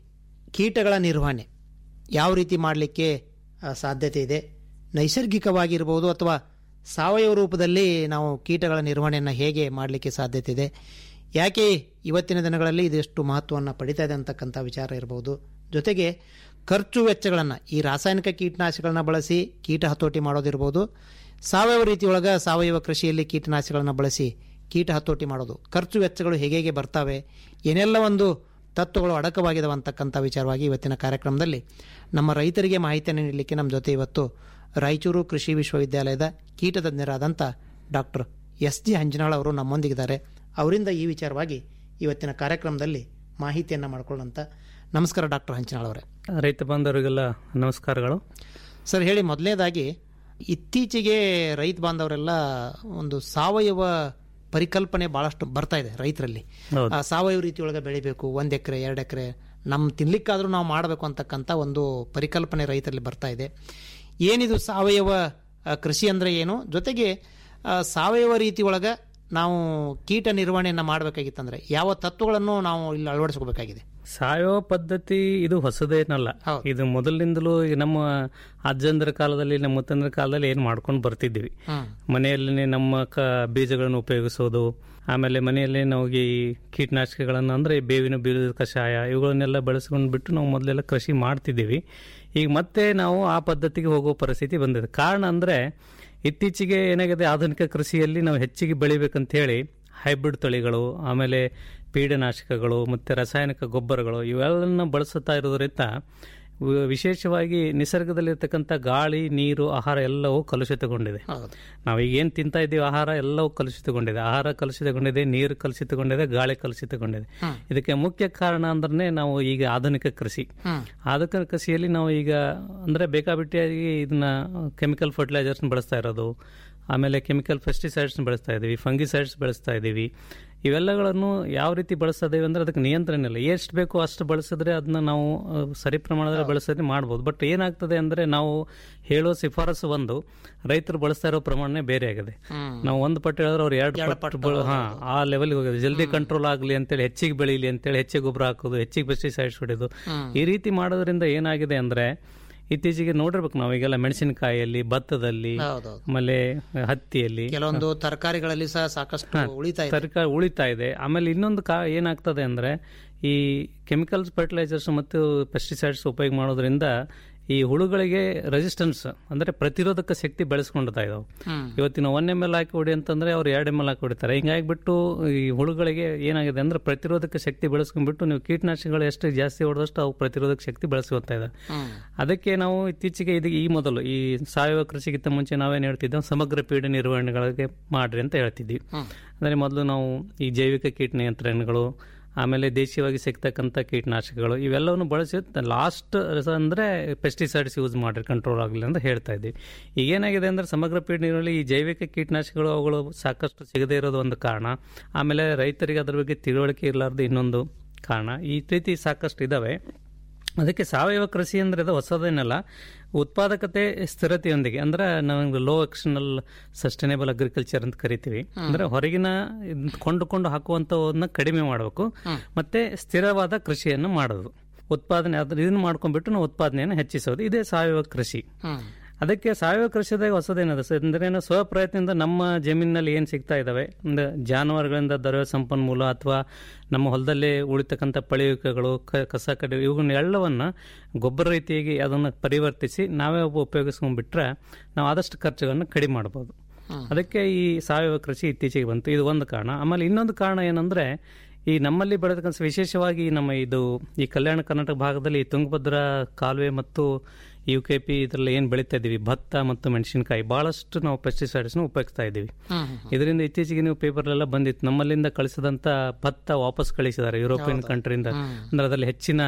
ಕೀಟಗಳ ನಿರ್ವಹಣೆ ಯಾವ ರೀತಿ ಮಾಡಲಿಕ್ಕೆ ಆ, ಸಾಧ್ಯತೆ ಇದೆ ನೈಸರ್ಗಿಕವಾಗಿರ್ಬೋದು ಅಥವಾ ಸಾವಯವ ರೂಪದಲ್ಲಿ ನಾವು ಕೀಟಗಳ ನಿರ್ವಹಣೆಯನ್ನು ಹೇಗೆ ಮಾಡಲಿಕ್ಕೆ ಸಾಧ್ಯತೆ ಇದೆ ಯಾಕೆ ಇವತ್ತಿನ ದಿನಗಳಲ್ಲಿ ಇದೆಷ್ಟು ಮಹತ್ವವನ್ನು ಪಡಿತಾ ಇದೆ ಅಂತಕ್ಕಂಥ ವಿಚಾರ ಇರ್ಬೋದು ಜೊತೆಗೆ ಖರ್ಚು ವೆಚ್ಚಗಳನ್ನು ಈ ರಾಸಾಯನಿಕ ಕೀಟನಾಶಕಗಳನ್ನ ಬಳಸಿ ಕೀಟ ಹತೋಟಿ ಮಾಡೋದಿರ್ಬೋದು ಸಾವಯವ ರೀತಿಯೊಳಗೆ ಸಾವಯವ ಕೃಷಿಯಲ್ಲಿ ಕೀಟನಾಶಕಗಳನ್ನು ಬಳಸಿ ಕೀಟ ಹತೋಟಿ ಮಾಡೋದು ಖರ್ಚು ವೆಚ್ಚಗಳು ಹೇಗೆ ಹೇಗೆ ಬರ್ತವೆ ಏನೆಲ್ಲ ಒಂದು ತತ್ವಗಳು ಅಡಕವಾಗಿದಾವೆ ಅಂತಕ್ಕಂಥ ವಿಚಾರವಾಗಿ ಇವತ್ತಿನ ಕಾರ್ಯಕ್ರಮದಲ್ಲಿ ನಮ್ಮ ರೈತರಿಗೆ ಮಾಹಿತಿಯನ್ನು ನೀಡಲಿಕ್ಕೆ ನಮ್ಮ ಜೊತೆ ಇವತ್ತು ರಾಯಚೂರು ಕೃಷಿ ವಿಶ್ವವಿದ್ಯಾಲಯದ ಕೀಟ ತಜ್ಞರಾದಂಥ ಡಾಕ್ಟರ್ ಎಸ್ ಜಿ ಹಂಜನಾಳ್ ಅವರು ನಮ್ಮೊಂದಿಗಿದ್ದಾರೆ ಅವರಿಂದ ಈ ವಿಚಾರವಾಗಿ ಇವತ್ತಿನ ಕಾರ್ಯಕ್ರಮದಲ್ಲಿ ಮಾಹಿತಿಯನ್ನು ಮಾಡ್ಕೊಳ್ಳೋಂಥ ನಮಸ್ಕಾರ ಡಾಕ್ಟರ್ ಹಂಚನಾಳ್ ಅವರೇ
ರೈತ ಬಾಂಧವರಿಗೆಲ್ಲ ನಮಸ್ಕಾರಗಳು
ಸರ್ ಹೇಳಿ ಮೊದಲನೇದಾಗಿ ಇತ್ತೀಚೆಗೆ ರೈತ ಬಾಂಧವರೆಲ್ಲ ಒಂದು ಸಾವಯವ ಪರಿಕಲ್ಪನೆ ಬಹಳಷ್ಟು ಬರ್ತಾ ಇದೆ ರೈತರಲ್ಲಿ
ಹೌದು.
ಆ ಸಾವಯವ ರೀತಿಯೊಳಗೆ ಬೆಳಿಬೇಕು ಒಂದು ಎಕರೆ ಎರಡು ಎಕರೆ ನಮ್ಮ ತಿನ್ಲಿಕ್ಕಾದ್ರೂ ನಾವು ಮಾಡಬೇಕು ಅಂತಕ್ಕಂಥ ಒಂದು ಪರಿಕಲ್ಪನೆ ರೈತರಲ್ಲಿ ಬರ್ತಾ ಇದೆ ಏನಿದು ಸಾವಯವ ಆ, ಕೃಷಿ ಅಂದರೆ ಏನು ಜೊತೆಗೆ ಆ, ಸಾವಯವ ರೀತಿ ಒಳಗೆ ನಾವು ಕೀಟ ನಿರ್ವಹಣೆಯನ್ನು ಮಾಡಬೇಕಾಗಿತ್ತಂದ್ರೆ ಯಾವ ತತ್ವಗಳನ್ನು ನಾವು ಇಲ್ಲಿ ಅಳವಡಿಸ್ಕೋಬೇಕಾಗಿದೆ
ಸಾವಯವ ಪದ್ಧತಿ ಇದು ಹೊಸದೇನಲ್ಲ ಇದು ಮೊದಲಿನಿಂದಲೂ ಈಗ ನಮ್ಮ ಅಜ್ಜಂದ್ರ ಕಾಲದಲ್ಲಿ ನಮ್ಮ ಮುತ್ತಂದ್ರ ಕಾಲದಲ್ಲಿ ಏನು ಮಾಡ್ಕೊಂಡು ಬರ್ತಿದ್ವಿ
ಹ್ಮ್.
ಮನೆಯಲ್ಲಿ ನಮ್ಮ ಕ ಬೀಜಗಳನ್ನು ಉಪಯೋಗಿಸೋದು ಆಮೇಲೆ ಮನೆಯಲ್ಲಿ ನಾವು ಈ ಕೀಟನಾಶಕಗಳನ್ನು ಅಂದರೆ ಬೇವಿನ ಬೀಜದ ಕಷಾಯ ಇವುಗಳನ್ನೆಲ್ಲ ಬಳಸ್ಕೊಂಡು ಬಿಟ್ಟು ನಾವು ಮೊದಲೆಲ್ಲ ಕೃಷಿ ಮಾಡ್ತಿದ್ದೀವಿ ಈಗ ಮತ್ತೆ ನಾವು ಆ ಪದ್ಧತಿಗೆ ಹೋಗೋ ಪರಿಸ್ಥಿತಿ ಬಂದಿದೆ ಕಾರಣ ಅಂದರೆ ಇತ್ತೀಚೆಗೆ ಏನಾಗಿದೆ ಆಧುನಿಕ ಕೃಷಿಯಲ್ಲಿ ನಾವು ಹೆಚ್ಚಿಗೆ ಬೆಳಿಬೇಕಂತ ಹೇಳಿ ಹೈಬ್ರಿಡ್ ತಳಿಗಳು ಆಮೇಲೆ ಪೀಡನಾಶಕಗಳು ಮತ್ತು ರಾಸಾಯನಿಕ ಗೊಬ್ಬರಗಳು ಇವೆಲ್ಲನ್ನ ಬಳಸುತ್ತಾ ಇರೋದ್ರಿಂದ ವಿ- ವಿಶೇಷವಾಗಿ ನಿಸರ್ಗದಲ್ಲಿರ್ತಕ್ಕಂಥ ಗಾಳಿ ನೀರು ಆಹಾರ ಎಲ್ಲವೂ ಕಲುಷಿತಗೊಂಡಿದೆ ನಾವೀಗ ಏನು ತಿಂತಾ ಇದ್ದೀವಿ ಆಹಾರ ಎಲ್ಲವೂ ಕಲುಷಿತಗೊಂಡಿದೆ ಆಹಾರ ಕಲುಷಿತಗೊಂಡಿದೆ ನೀರು ಕಲುಷಿತಗೊಂಡಿದೆ ಗಾಳಿ ಕಲುಷಿತಗೊಂಡಿದೆ
ಹ್ಮ್.
ಇದಕ್ಕೆ ಮುಖ್ಯ ಕಾರಣ ಅಂದ್ರೆ ನಾವು ಈಗ ಆಧುನಿಕ ಕೃಷಿ
ಹ್ಮ್.
ಆಧುನಿಕ ಕೃಷಿಯಲ್ಲಿ ನಾವು ಈಗ ಅಂದ್ರೆ ಬೇಕಾಬಿಟ್ಟಿಯಾಗಿ ಇದನ್ನ ಕೆಮಿಕಲ್ ಫರ್ಟಿಲೈಸರ್ಸ್ ಬಳಸ್ತಾ ಇರೋದು ಆಮೇಲೆ ಕೆಮಿಕಲ್ ಪೆಸ್ಟಿಸೈಡ್ಸ್ ಬಳಸ್ತಾ ಇದ್ದೀವಿ ಫಂಗಿಸೈಡ್ಸ್ ಬಳಸ್ತಾ ಇದ್ದೀವಿ ಇವೆಲ್ಲಗಳನ್ನು ಯಾವ ರೀತಿ ಬಳಸ್ತಾ ಇದ್ದೀವಿ ಅಂದ್ರೆ ಅದಕ್ಕೆ ನಿಯಂತ್ರಣ ಇಲ್ಲ ಎಷ್ಟು ಬೇಕೋ ಅಷ್ಟು ಬಳಸಿದ್ರೆ ಅದನ್ನ ನಾವು ಆ, ಸರಿ ಪ್ರಮಾಣದಲ್ಲಿ ಬಳಸಿದ್ರೆ ಮಾಡ್ಬೋದು ಬಟ್ ಏನಾಗ್ತದೆ ಅಂದ್ರೆ ನಾವು ಹೇಳೋ ಶಿಫಾರಸು ಒಂದು ರೈತರು ಬಳಸ್ತಾ ಇರೋ ಪ್ರಮಾಣನೇ ಬೇರೆ ಆಗಿದೆ
ಹ್ಮ್.
ನಾವು ಒಂದು ಪಟ್ಟು ಹೇಳಿದ್ರೆ ಅವ್ರು ಎರಡು
ಎರಡು
ಪಟ್ಟು
ಪಟ್ಟು,
ಬಳ- ಹಾ ಆ ಲೆವೆಲ್ಗೆ ಹೋಗಿದೆ ಜಲ್ದಿ ಕಂಟ್ರೋಲ್ ಆಗಲಿ ಅಂತೇಳಿ ಹೆಚ್ಚಿಗೆ ಬೆಳೀಲಿ ಅಂತೇಳಿ ಹೆಚ್ಚಿಗೆ ಗೊಬ್ಬರ ಹಾಕೋದು ಹೆಚ್ಚಿಗೆ ಪೆಸ್ಟಿಸೈಡ್ಸ್ ಹೊಡೆಯೋದು
ಹ್ಮ್.
ಈ ರೀತಿ ಮಾಡೋದ್ರಿಂದ ಏನಾಗಿದೆ ಅಂದ್ರೆ ಇತ್ತೀಚೆಗೆ ನೋಡಿರ್ಬೇಕು ನಾವು ಈಗೆಲ್ಲ ಮೆಣಸಿನಕಾಯಿಯಲ್ಲಿ ಭತ್ತದಲ್ಲಿ
ಹೌದೌದು.
ಆಮೇಲೆ ಹತ್ತಿಯಲ್ಲಿ
ಕೆಲವೊಂದು ತರಕಾರಿಗಳಲ್ಲಿ ಸಹ ಸಾಕಷ್ಟು ಉಳಿತಾ ಇದೆ
ತರಕಾರಿ ಉಳಿತಾ ಇದೆ ಆಮೇಲೆ ಇನ್ನೊಂದು ಕಾ ಏನಾಗ್ತದೆ ಅಂದ್ರೆ ಈ ಕೆಮಿಕಲ್ಸ್ ಫರ್ಟಿಲೈಸರ್ಸ್ ಮತ್ತು ಪೆಸ್ಟಿಸೈಡ್ಸ್ ಉಪಯೋಗ ಮಾಡೋದ್ರಿಂದ ಈ ಹುಳುಗಳಿಗೆ ರೆಸಿಸ್ಟೆನ್ಸ್ ಅಂದ್ರೆ ಪ್ರತಿರೋಧಕ ಶಕ್ತಿ ಬೆಳೆಸ್ಕೊಂಡಿರ್ತಾ ಇದಾವೆ
ಹ್ಮ್.
ಇವತ್ತಿನ ಒನ್ ಎಮ್ ಎಲ್ ಹಾಕಿ ಹೊಡಿ ಅಂತಂದ್ರೆ ಅವ್ರು ಎರಡು ಎಮ್ ಎಲ್ ಹಾಕಿ ಹೊಡಿತಾರೆ ಹಿಂಗಾಗಿಬಿಟ್ಟು ಈ ಹುಳುಗಳಿಗೆ ಏನಾಗಿದೆ ಅಂದ್ರೆ ಪ್ರತಿರೋಧಕ ಶಕ್ತಿ ಬೆಳೆಸ್ಕೊಂಡ್ಬಿಟ್ಟು ನೀವು ಕೀಟನಾಶಕಗಳು ಎಷ್ಟು ಜಾಸ್ತಿ ಹೊಡೆದಷ್ಟು ಅವು ಪ್ರತಿರೋಧಕ ಶಕ್ತಿ ಬೆಳೆಸ್ಕೊತಾ ಇದೆ
ಹ್ಮ್.
ಅದಕ್ಕೆ ನಾವು ಇತ್ತೀಚೆಗೆ ಇದು ಈ ಮೊದಲು ಈ ಸಾವಯವ ಕೃಷಿಗಿಂತ ಮುಂಚೆ ನಾವೇನು ಹೇಳ್ತಿದ್ದೆವು ಸಮಗ್ರ ಪೀಡ ನಿರ್ವಹಣೆಗಳಿಗೆ ಮಾಡ್ರಿ ಅಂತ ಹೇಳ್ತಿದ್ವಿ
ಹ್ಮ್.
ಅಂದರೆ ಮೊದಲು ನಾವು ಈ ಜೈವಿಕ ಕೀಟ ನಿಯಂತ್ರಣಗಳು ಆಮೇಲೆ ದೇಶೀಯವಾಗಿ ಸಿಗ್ತಕ್ಕಂಥ ಕೀಟನಾಶಕಗಳು ಇವೆಲ್ಲವನ್ನು ಬಳಸಿ ಲಾಸ್ಟ್ ಅಂದರೆ ಪೆಸ್ಟಿಸೈಡ್ಸ್ ಯೂಸ್ ಮಾಡಿರಿ ಕಂಟ್ರೋಲ್ ಆಗಲಿ ಅಂತ ಹೇಳ್ತಾ ಇದ್ದೀವಿ ಈಗ ಏನಾಗಿದೆ ಅಂದರೆ ಸಮಗ್ರ ಪೀಡ ನಿರ್ವಹಣೆ ಈ ಜೈವಿಕ ಕೀಟನಾಶಕಗಳು ಅವುಗಳು ಸಾಕಷ್ಟು ಸಿಗದೇ ಇರೋದು ಒಂದು ಕಾರಣ ಆಮೇಲೆ ರೈತರಿಗೆ ಅದ್ರ ಬಗ್ಗೆ ತಿಳುವಳಿಕೆ ಇರಲಾರ್ದು ಇನ್ನೊಂದು ಕಾರಣ ಈ ರೀತಿ ಸಾಕಷ್ಟು ಇದ್ದಾವೆ ಅದಕ್ಕೆ ಸಾವಯವ ಕೃಷಿ ಅಂದ್ರೆ ಅದು ಹೊಸದೇನಲ್ಲ ಉತ್ಪಾದಕತೆ ಸ್ಥಿರತೆಯೊಂದಿಗೆ ಅಂದ್ರೆ ನಾವು ಲೋ ಎಕ್ಷನಲ್ ಸಸ್ಟೈನೇಬಲ್ ಅಗ್ರಿಕಲ್ಚರ್ ಅಂತ ಕರಿತೀವಿ ಅಂದ್ರೆ ಹೊರಗಿನ ಇದ್ನ ಕೊಂಡುಕೊಂಡು ಹಾಕುವಂಥವನ್ನ ಕಡಿಮೆ ಮಾಡಬೇಕು ಮತ್ತೆ ಸ್ಥಿರವಾದ ಕೃಷಿಯನ್ನು ಮಾಡೋದು ಉತ್ಪಾದನೆ ಅದ್ರ ಇದನ್ನ ಮಾಡ್ಕೊಂಡ್ಬಿಟ್ಟು ನಾವು ಉತ್ಪಾದನೆಯನ್ನು ಹೆಚ್ಚಿಸೋದು ಇದೇ ಸಾವಯವ ಕೃಷಿ
ಹ್ಮ್.
ಅದಕ್ಕೆ ಸಾವಯವ ಕೃಷಿದಾಗ ಹೊಸದೇನದ ಸರ್ ಅಂದ್ರೆ ಏನು ಸ್ವಪ್ರಯತ್ನದಿಂದ ನಮ್ಮ ಜಮೀನಿನಲ್ಲಿ ಏನು ಸಿಗ್ತಾ ಇದಾವೆ ಅಂದ್ರೆ ಜಾನುವಾರುಗಳಿಂದ ದೊರೆಯುವ ಸಂಪನ್ಮೂಲ ಅಥವಾ ನಮ್ಮ ಹೊಲದಲ್ಲೇ ಉಳಿತಕ್ಕಂಥ ಪಳೆಯುವಿಕೆಗಳು ಕ- ಕಸ ಕಡಿ ಇವುಗಳನ್ನ ಎಲ್ಲವನ್ನ ಗೊಬ್ಬರ ರೀತಿಯಾಗಿ ಅದನ್ನು ಪರಿವರ್ತಿಸಿ ನಾವೇ ಒಬ್ಬ ಉಪಯೋಗಿಸ್ಕೊಂಡ್ಬಿಟ್ರೆ ನಾವು ಆದಷ್ಟು ಖರ್ಚುಗಳನ್ನು ಕಡಿಮೆ ಮಾಡ್ಬೋದು ಅದಕ್ಕೆ ಈ ಸಾವಯವ ಕೃಷಿ ಇತ್ತೀಚೆಗೆ ಬಂತು ಇದು ಒಂದು ಕಾರಣ ಆಮೇಲೆ ಇನ್ನೊಂದು ಕಾರಣ ಏನಂದ್ರೆ ಈ ನಮ್ಮಲ್ಲಿ ಬೆಳೆದಕ್ಕಂಥ ವಿಶೇಷವಾಗಿ ನಮ್ಮ ಇದು ಈ ಕಲ್ಯಾಣ ಕರ್ನಾಟಕ ಭಾಗದಲ್ಲಿ ಈ ತುಂಗಭದ್ರಾ ಕಾಲುವೆ ಮತ್ತು ಯು ಕೆ ಪಿ ಇದರಲ್ಲಿ ಏನು ಬೆಳೀತಾ ಇದ್ದೀವಿ ಭತ್ತ ಮತ್ತು ಮೆಣಸಿನಕಾಯಿ ಬಹಳಷ್ಟು ನಾವು ಪೆಸ್ಟಿಸೈಡ್ಸ್ನ ಉಪಯೋಗಿಸ್ತಾ ಇದ್ದೀವಿ
ಹ್ಮ್, ಹ್ಮ್,
ಇದರಿಂದ ಇತ್ತೀಚೆಗೆ ನೀವು ಪೇಪರ್ಲೆಲ್ಲ ಬಂದಿತ್ತು ನಮ್ಮಲ್ಲಿಂದ ಕಳಿಸಿದಂತ ಭತ್ತ ವಾಪಸ್ ಕಳಿಸಿದ್ದಾರೆ ಯುರೋಪಿಯನ್ ಕಂಟ್ರಿಯಿಂದ ಅಂದ್ರೆ ಅದರಲ್ಲಿ ಹೆಚ್ಚಿನ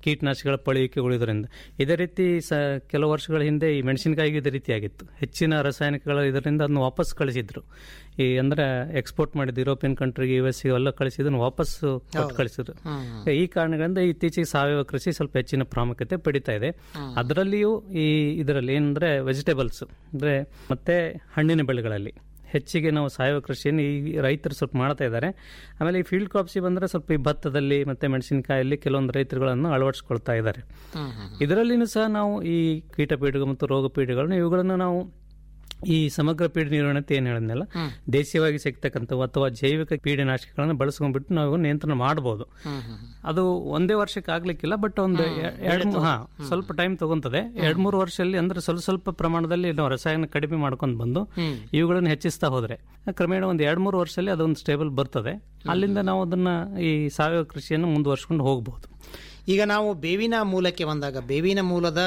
ಕೀಟನಾಶಕಗಳ ಪಳೆಯುವಿಕೆ ಉಳಿದ್ರಿಂದ ಇದೇ ರೀತಿ ಸ ಕೆಲವು ವರ್ಷಗಳ ಹಿಂದೆ ಈ ಮೆಣಸಿನಕಾಯಿಗೆ ಇದೇ ರೀತಿ ಆಗಿತ್ತು ಹೆಚ್ಚಿನ ರಾಸಾಯನಿಕಗಳ ಇದರಿಂದ ಅದನ್ನು ವಾಪಸ್ ಕಳಿಸಿದ್ರು ಈ ಅಂದ್ರೆ ಎಕ್ಸ್ಪೋರ್ಟ್ ಮಾಡಿದ್ದು ಯುರೋಪಿಯನ್ ಕಂಟ್ರಿಗೆ ಯು ಎಸ್ ಎಲ್ಲ ಕಳಿಸಿದ್ದನ್ನು ವಾಪಸ್ ಕೊಟ್ಟು ಕಳಿಸಿದ್ರು ಈ ಕಾರಣಗಳಿಂದ ಇತ್ತೀಚೆಗೆ ಸಾವಯವ ಕೃಷಿ ಸ್ವಲ್ಪ ಹೆಚ್ಚಿನ ಪ್ರಾಮುಖ್ಯತೆ ಪಡಿತಾ ಇದೆ ಅದರಲ್ಲಿಯೂ ಈ ಇದರಲ್ಲಿ ಏನಂದ್ರೆ ವೆಜಿಟೇಬಲ್ಸ್ ಅಂದ್ರೆ ಮತ್ತೆ ಹಣ್ಣಿನ ಬೆಳೆಗಳಲ್ಲಿ ಹೆಚ್ಚಿಗೆ ನಾವು ಸಾವಯವ ಕೃಷಿಯನ್ನು ಈ ರೈತರು ಸ್ವಲ್ಪ ಮಾಡ್ತಾ ಇದ್ದಾರೆ ಆಮೇಲೆ ಈ ಫೀಲ್ಡ್ ಕ್ರಾಪ್ಸಿಗೆ ಬಂದರೆ ಸ್ವಲ್ಪ ಈ ಭತ್ತದಲ್ಲಿ ಮತ್ತು ಮೆಣಸಿನಕಾಯಲ್ಲಿ ಕೆಲವೊಂದು ರೈತರುಗಳನ್ನು ಅಳವಡಿಸ್ಕೊಳ್ತಾ ಇದ್ದಾರೆ ಇದರಲ್ಲಿನೂ ಸಹ ನಾವು ಈ ಕೀಟಪೀಡೆಗಳು ಮತ್ತು ರೋಗ ಪೀಡೆಗಳನ್ನು ಇವುಗಳನ್ನು ನಾವು ಈ ಸಮಗ್ರ ಪೀಡೆ ನಿರ್ವಹಣೆ ಅಂತ ಏನು ಹೇಳಿದ್ನಲ್ಲ ದೇಶೀಯವಾಗಿ ಸಿಗ್ತಕ್ಕಂಥವು ಅಥವಾ ಜೈವಿಕ ಕೀಟನಾಶಕಗಳನ್ನು ಬಳಸ್ಕೊಂಡ್ಬಿಟ್ಟು ನಾವು ನಿಯಂತ್ರಣ ಮಾಡಬಹುದು ಅದು ಒಂದೇ ವರ್ಷಕ್ಕೆ ಆಗ್ಲಿಕ್ಕಿಲ್ಲ ಬಟ್ ಒಂದು ಎರಡು ಹಾ ಸ್ವಲ್ಪ ಟೈಮ್ ತಗೊಂತದೆ ಎರಡ್ ಮೂರು ವರ್ಷದಲ್ಲಿ ಅಂದ್ರೆ ಸ್ವಲ್ಪ ಸ್ವಲ್ಪ ಪ್ರಮಾಣದಲ್ಲಿ ನಾವು ರಸಾಯನ ಕಡಿಮೆ ಮಾಡ್ಕೊಂಡು ಬಂದು ಇವುಗಳನ್ನು ಹೆಚ್ಚಿಸ್ತಾ ಹೋದ್ರೆ ಕ್ರಮೇಣ ಒಂದು ಎರಡ್ ಮೂರು ವರ್ಷದಲ್ಲಿ ಅದೊಂದು ಸ್ಟೇಬಲ್ ಬರ್ತದೆ ಅಲ್ಲಿಂದ ನಾವು ಅದನ್ನ ಈ ಸಾವಯವ ಕೃಷಿಯನ್ನು ಮುಂದುವರ್ಸ್ಕೊಂಡು ಹೋಗಬಹುದು
ಈಗ ನಾವು ಬೇವಿನ ಮೂಲಕ್ಕೆ ಬಂದಾಗ ಬೇವಿನ ಮೂಲದ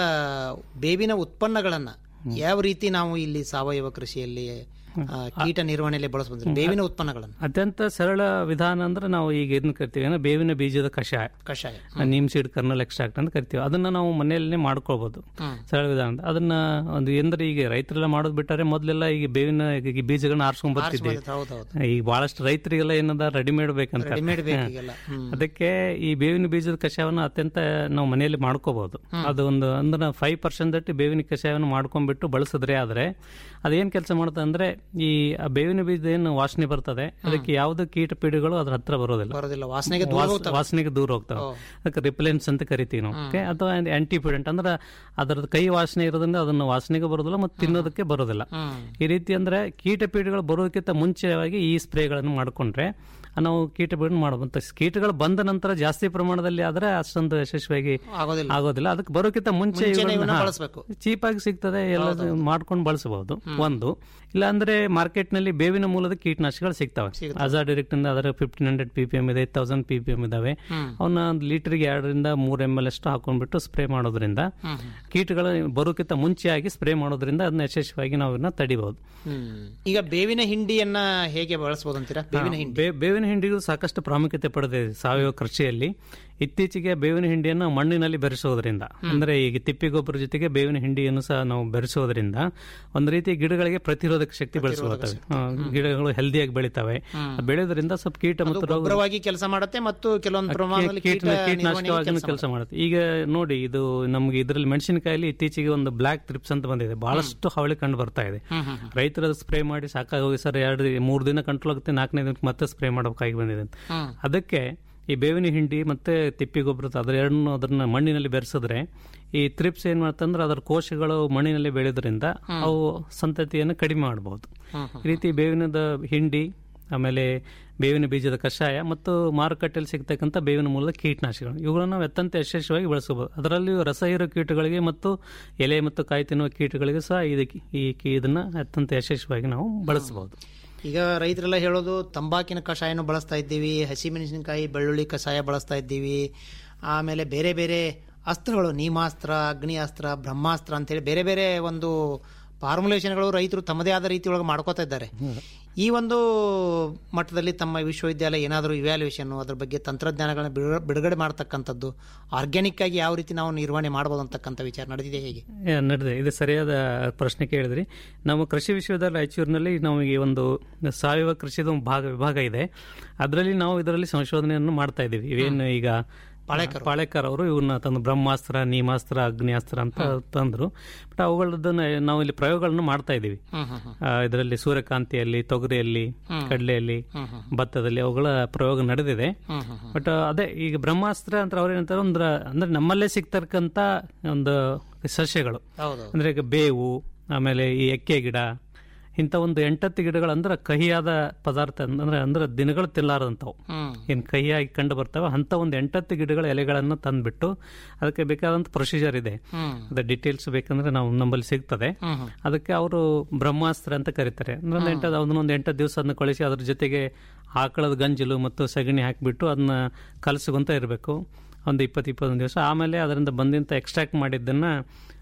ಬೇವಿನ ಉತ್ಪನ್ನಗಳನ್ನ ಯಾವ ರೀತಿ ನಾವು ಇಲ್ಲಿ ಸಾವಯವ ಕೃಷಿಯಲ್ಲಿ ಆ, ಕೀಟ ನಿರ್ವಹಣೆಯಲ್ಲಿ ಬಳಸಬಹುದು ಬೇವಿನ ಉತ್ಪನ್ನಗಳನ್ನು
ಅತ್ಯಂತ ಸರಳ ವಿಧಾನ ಅಂದ್ರೆ ನಾವು ಈಗ ಇದನ್ನ ಕರಿತೀವಿ ಅಂದ್ರೆ ಬೇವಿನ ಬೀಜದ ಕಷಾಯ
ಕಷಾಯ
ನೀಮ್ ಸೀಡ್ ಕರ್ನಲ್ ಎಕ್ಸ್ಟ್ರಾಕ್ಟ್ ಅಂತ ಕರಿತೀವಿ ಅದನ್ನ ನಾವು ಮನೆಯಲ್ಲೇ ಮಾಡ್ಕೊಳ್ಬಹುದು ಸರಳ ವಿಧಾನ ಅದನ್ನ ಒಂದು ಎಂದ್ರೆ ಈಗ ರೈತರೆಲ್ಲ ಮಾಡೋದು ಬಿಟ್ಟರೆ ಮೊದಲೆಲ್ಲ ಈಗ ಬೇವಿನ ಈ ಬೀಜಗಳನ್ನ ಆರಿಸ್ಕೊಂಡ್ ಬರ್ತಿದ್ವಿ
ಹೌದೌದು
ಈಗ ಬಹಳಷ್ಟು ರೈತರಿಗೆಲ್ಲ ಏನದ ರೆಡಿಮೇಡ್ ಬೇಕಂತ
ರೆಡಿಮೇಡ್ ಬೇಕು ಈಗೆಲ್ಲ ಹ್ಮ್.
ಅದಕ್ಕೆ ಈ ಬೇವಿನ ಬೀಜದ ಕಷಾಯವನ್ನು ಅತ್ಯಂತ ನಾವು ಮನೆಯಲ್ಲಿ ಮಾಡ್ಕೋಬಹುದು ಅದು ಒಂದು ಅಂದ್ರೆ ಫೈವ್ ಪರ್ಸೆಂಟ್ ದಟ್ಟು ಬೇವಿನ ಕಷಾಯವನ್ನು ಮಾಡ್ಕೊಂಡ್ಬಿಟ್ಟು ಬಳಸಿದ್ರೆ ಆದ್ರೆ ಅದೇನ್ ಕೆಲಸ ಮಾಡುತ್ತೆ ಅಂದ್ರೆ ಈ ಆ ಬೇವಿನ ಬೀಜದ ಏನು ವಾಸನೆ ಬರ್ತದೆ ಅದಕ್ಕೆ ಯಾವುದೇ ಕೀಟ ಪೀಡೆಗಳು ಅದ್ರ ಹತ್ರ ಬರೋದಿಲ್ಲ
ಬರೋದಿಲ್ಲ ವಾಸನೆಗೆ ದೂರ
ವಾಸ್-
ಹೋಗ್ತವೆ.
ವಾಸನೆಗೆ ದೂರ ಹೋಗ್ತಾವೆ ಅದಕ್ಕೆ ರಿಪೆಲೆನ್ಸ್ ಅಂತ ಕರಿತೀವಿ ನಾವು ಓಕೆ ಅಥವಾ ಆಂಟಿಪಿಡೆಂಟ್ ಅಂದ್ರೆ ಅದರದ್ದು ಕೈ ವಾಸನೆ ಇರೋದ್ರಿಂದ ಅದನ್ನು ವಾಸನೆಗೆ ಬರೋದಿಲ್ಲ ಮತ್ತು ತಿನ್ನೋದಕ್ಕೆ ಬರೋದಿಲ್ಲ ಈ ರೀತಿ ಅಂದ್ರೆ ಕೀಟ ಪೀಡೆಗಳು ಬರೋದಕ್ಕಿಂತ ಮುಂಚೆವಾಗಿ ಈ ಸ್ಪ್ರೇಗಳನ್ನು ಮಾಡ್ಕೊಂಡ್ರೆ ನಾವು ಕೀಟ ಪೀಡೆ ಮಾಡಬಹುದು ಕೀಟಗಳು ಬಂದ ನಂತರ ಜಾಸ್ತಿ ಪ್ರಮಾಣದಲ್ಲಿ ಆದ್ರೆ ಅಷ್ಟೊಂದು ಯಶಸ್ವಿಯಾಗಿ
ಆಗೋದಿಲ್ಲ
ಆಗೋದಿಲ್ಲ ಅದಕ್ಕೆ ಬರೋಕ್ಕಿಂತ ಮುಂಚೆ
ಮುಂಚೆನೇ
ಇವುಗಳನ್ನ-
ಇವನ್ನ
ಹಾ,
ಬಳಸ್ಬೇಕು.
ಚೀಪಾಗಿ ಸಿಗ್ತದೆ ಎಲ್ಲ ಮಾಡ್ಕೊಂಡು ಬಳಸಬಹುದು ಒಂದು ಇಲ್ಲ ಅಂದ್ರೆ ಮಾರ್ಕೆಟ್ ನಲ್ಲಿ ಬೇವಿನ ಮೂಲದ ಕೀಟನಾಶಕಗಳು ಸಿಗ್ತವೆ ಅಜಾ ಡೈರೆಕ್ಟ್ ಇಂದ ಅದರ fifteen hundred P P M ಇದೆ ತೌಸಂಡ್ ಪಿ ಪಿ ಎಂ ಇದಾವೆ ಅವನ್ನ ಒಂದು ಲೀಟರ್ಗೆ ಎರಡರಿಂದ ಮೂರ್ ಎಮ್ ಎಲ್ ಅಷ್ಟು ಹಾಕೊಂಡ್ಬಿಟ್ಟು ಸ್ಪ್ರೇ ಮಾಡೋದ್ರಿಂದ ಕೀಟಗಳು ಬರೋಕ್ಕಿಂತ ಮುಂಚೆಯಾಗಿ ಸ್ಪ್ರೇ ಮಾಡೋದ್ರಿಂದ ಅದನ್ನ ಯಶಸ್ವಿಯಾಗಿ ನಾವು ಇದನ್ನ ತಡಿಬಹುದು
ಹ್ಮ್. ಈಗ ಬೇವಿನ ಹಿಂಡಿಯನ್ನ ಹೇಗೆ ಬಳಸಬಹುದು ಅಂತೀರಾ ಬೇವಿನ ಹಿಂಡಿ
ಬೇ- ಬೇವಿನ ಹಿಂಡಿಗೂ ಸಾಕಷ್ಟು ಪ್ರಾಮುಖ್ಯತೆ ಪಡೆದಿದೆ ಸಾವಯವ ಕೃಷಿಯಲ್ಲಿ ಇತ್ತೀಚೆಗೆ ಬೇವಿನ ಹಿಂಡಿಯನ್ನು ಮಣ್ಣಿನಲ್ಲಿ ಬೆರೆಸೋದ್ರಿಂದ ಅಂದ್ರೆ ಈಗ ತಿಪ್ಪಿ ಗೊಬ್ಬರ ಜೊತೆಗೆ ಬೇವಿನ ಹಿಂಡಿಯನ್ನು ಸಹ ನಾವು ಬೆರೆಸೋದ್ರಿಂದ ಒಂದು ರೀತಿ ಗಿಡಗಳಿಗೆ ಪ್ರತಿರೋಧಕ ಶಕ್ತಿ ಬೆಳೆಸ್ಕೊಳ್ತವೆ ಆ, ಗಿಡಗಳು ಹೆಲ್ದಿಯಾಗಿ ಬೆಳಿತವೆ ಬೆಳೆಯೋದ್ರಿಂದ ಸ್ವಲ್ಪ ಕೀಟ ಮತ್ತು ರೋಗ
ಗೊಬ್ಬರವಾಗಿ ಕೆಲಸ ಮಾಡುತ್ತೆ ಮತ್ತು ಕೆಲವೊಂದು ಪ್ರಮಾಣದಲ್ಲಿ ಕೀಟ
ಕೀಟ ಕೀಟನಾಶಕವಾಗಿ
ನಿರ್ವಹಣೆಗೆ
ಕೆಲಸ ಮಾಡುತ್ತೆ ಈಗ ನೋಡಿ ಇದು ನಮ್ಗೆ ಇದರಲ್ಲಿ ಮೆಣಸಿನಕಾಯಲ್ಲಿ ಇತ್ತೀಚೆಗೆ ಒಂದು ಬ್ಲಾಕ್ ತ್ರಿಪ್ಸ್ ಅಂತ ಬಂದಿದೆ ಬಹಳಷ್ಟು ಹಾವಳಿ ಕಂಡು ಬರ್ತಾ ಇದೆ ರೈತರು ಸ್ಪ್ರೇ ಮಾಡಿ ಸಾಕಾಗಿ ಹೋಗಿ ಸರ್ ಎರಡು ಮೂರು ದಿನ ಕಂಟ್ರೋಲ್ ಆಗುತ್ತೆ ನಾಲ್ಕನೇ ದಿನಕ್ಕೆ ಮತ್ತೆ ಸ್ಪ್ರೇ ಮಾಡಬೇಕಾಗಿ ಬಂದಿದೆ ಅಂತ ಅದಕ್ಕೆ ಈ ಬೇವಿನ ಹಿಂಡಿ ಮತ್ತೆ ತಿಪ್ಪಿ ಗೊಬ್ಬರದ ಅದ್ರ ಎರಡನ್ನೂ ಅದನ್ನ ಮಣ್ಣಿನಲ್ಲಿ ಬೆರೆಸಿದ್ರೆ ಈ ತ್ರಿಪ್ಸ್ ಏನ್ ಮಾಡ್ತಂದ್ರೆ ಅದರ ಕೋಶಗಳು ಮಣ್ಣಿನಲ್ಲಿ ಬೆಳೆಯೋದ್ರಿಂದ ಅವು ಸಂತತಿಯನ್ನು ಕಡಿಮೆ ಮಾಡಬಹುದು ಈ ರೀತಿ ಬೇವಿನದ ಹಿಂಡಿ ಆಮೇಲೆ ಬೇವಿನ ಬೀಜದ ಕಷಾಯ ಮತ್ತು ಮಾರುಕಟ್ಟೆಯಲ್ಲಿ ಸಿಗ್ತಕ್ಕಂಥ ಬೇವಿನ ಮೂಲದ ಕೀಟನಾಶಕಗಳು ಇವುಗಳನ್ನು ನಾವು ಅತ್ಯಂತ ಯಶಸ್ವಿಯಾಗಿ ಬಳಸಬಹುದು ಅದರಲ್ಲಿಯೂ ರಸ ಹೀರೋ ಕೀಟಗಳಿಗೆ ಮತ್ತು ಎಲೆ ಮತ್ತು ಕಾಯಿ ತಿನ್ನುವ ಕೀಟಗಳಿಗೆ ಸಹ ಇದಕ್ಕೆ ಈ ಕಿ- ಇದನ್ನ ಅತ್ಯಂತ ಯಶಸ್ವಿಯಾಗಿ ನಾವು ಬಳಸಬಹುದು
ಈಗ ರೈತರೆಲ್ಲ ಹೇಳೋದು ತಂಬಾಕಿನ ಕಷಾಯನೂ ಬಳಸ್ತಾ ಇದ್ದೀವಿ ಹಸಿಮೆಣಸಿನಕಾಯಿ ಬೆಳ್ಳುಳ್ಳಿ ಕಷಾಯ ಬಳಸ್ತಾ ಇದ್ದೀವಿ ಆಮೇಲೆ ಬೇರೆ ಬೇರೆ ಅಸ್ತ್ರಗಳು ನೀಮಾಸ್ತ್ರ ಅಗ್ನಿಯಾಸ್ತ್ರ ಬ್ರಹ್ಮಾಸ್ತ್ರ ಅಂತೇಳಿ ಬೇರೆ ಬೇರೆ ಒಂದು ಫಾರ್ಮುಲೇಷನ್ಗಳು ರೈತರು ತಮ್ಮದೇ ಆದ ರೀತಿಯೊಳಗೆ ಮಾಡ್ಕೋತಾ ಇದ್ದಾರೆ ಈ ಒಂದು ಮಟ್ಟದಲ್ಲಿ ತಮ್ಮ ವಿಶ್ವವಿದ್ಯಾಲಯ ಏನಾದರೂ ಇವ್ಯಾಲ್ಯೂಯೇಷನ್ ಅದ್ರ ಬಗ್ಗೆ ತಂತ್ರಜ್ಞಾನಗಳನ್ನ ಬಿಡುಗಡೆ- ಬಿಡುಗಡೆ ಮಾಡ್ತಕ್ಕಂಥದ್ದು ಆರ್ಗ್ಯಾನಿಕ್ ಆಗಿ ಯಾವ ರೀತಿ ನಾವು ನಿರ್ವಹಣೆ ಮಾಡ್ಬೋದು ಅಂತಕ್ಕಂಥ ವಿಚಾರ ನಡೆದಿದೆ ಹೇಗೆ
ಏ, ನಡೆದಿದೆ ಇದು ಸರಿಯಾದ ಪ್ರಶ್ನೆ ಕೇಳಿದ್ರಿ ನಮ್ಮ ಕೃಷಿ ವಿಶ್ವವಿದ್ಯಾಲಯ ರಾಯಚೂರಿನಲ್ಲಿ ನಮಗೆ ಒಂದು ಸಾವಯವ ಕೃಷಿದ ಒಂದು ಭಾಗ ವಿಭಾಗ ಇದೆ ಅದರಲ್ಲಿ ನಾವು ಇದರಲ್ಲಿ ಸಂಶೋಧನೆಯನ್ನು ಮಾಡ್ತಾ ಇದ್ದೀವಿ ಇವೇನು ಈಗ
ಪಾಳೇಕರ್
ಪಾಳೇಕರ್ ಅವರು ಇವನ್ನ ತಂದು ಬ್ರಹ್ಮಾಸ್ತ್ರ ನೀಮಾಸ್ತ್ರ ಅಗ್ನಿಯಾಸ್ತ್ರ ಅಂತ ತಂದ್ರು ಬಟ್ ಅವುಗಳದನ್ನ ನಾವು ಇಲ್ಲಿ ಪ್ರಯೋಗಗಳನ್ನು ಮಾಡ್ತಾ ಇದ್ದೀವಿ ಇದರಲ್ಲಿ ಸೂರ್ಯಕಾಂತಿಯಲ್ಲಿ ತೊಗರಿಯಲ್ಲಿ ಕಡಲೆಯಲ್ಲಿ ಭತ್ತದಲ್ಲಿ ಅವುಗಳ ಪ್ರಯೋಗ ನಡೆದಿದೆ ಬಟ್ ಅದೇ ಈಗ ಬ್ರಹ್ಮಾಸ್ತ್ರ ಅಂತ ಅವ್ರು ಏನಂತಾರೆ ಒಂದು ಅಂದ್ರೆ ನಮ್ಮಲ್ಲೇ ಸಿಗ್ತಕ್ಕಂತ ಒಂದು ಸಸ್ಯಗಳು
ಹೌದು
ಅಂದ್ರೆ ಈಗ ಬೇವು ಆಮೇಲೆ ಈ ಎಕ್ಕೆ ಗಿಡ ಇಂಥ ಒಂದು ಎಂಟತ್ತು ಗಿಡಗಳು ಅಂದ್ರೆ ಕಹಿಯಾದ ಪದಾರ್ಥ ಅಂದ್ರೆ ಅಂದ್ರೆ ದಿನಗಳು ತಿನ್ನಲಾರದಂಥವು
ಹ್ಮ್
ಏನು ಕಹಿಯಾಗಿ ಕಂಡು ಬರ್ತವೆ ಅಂತ ಒಂದು ಎಂಟತ್ತು ಗಿಡಗಳ ಎಲೆಗಳನ್ನು ತಂದ್ಬಿಟ್ಟು ಅದಕ್ಕೆ ಬೇಕಾದಂತ ಪ್ರೊಸೀಜರ್ ಇದೆ
ಹ್ಮ್
ಅದ ಡೀಟೇಲ್ಸ್ ಬೇಕಂದ್ರೆ ನಾವು ನಮ್ಮಲ್ಲಿ ಸಿಗ್ತದೆ
ಹ್ಮ್
ಅದಕ್ಕೆ ಅವರು ಬ್ರಹ್ಮಾಸ್ತ್ರ ಅಂತ ಕರೀತಾರೆ ಅಂದ್ರೆ ಒಂದು ಎಂಟು ಅದನ್ನೊಂದು ಎಂಟತ್ತು ದಿವಸ ಅದನ್ನ ಕಳಿಸಿ ಅದ್ರ ಜೊತೆಗೆ ಆಕಳದ ಗಂಜಲು ಮತ್ತು ಸಗಣಿ ಹಾಕಿಬಿಟ್ಟು ಅದನ್ನ ಕಲಸುವಂತ ಇರಬೇಕು ಒಂದು ಇಪ್ಪತ್ತು ಇಪ್ಪತ್ತೊಂದು ದಿವಸ ಆಮೇಲೆ ಅದರಿಂದ ಬಂದಿಂತ ಎಕ್ಸ್ಟ್ರಾಕ್ಟ್ ಮಾಡಿದ್ದನ್ನ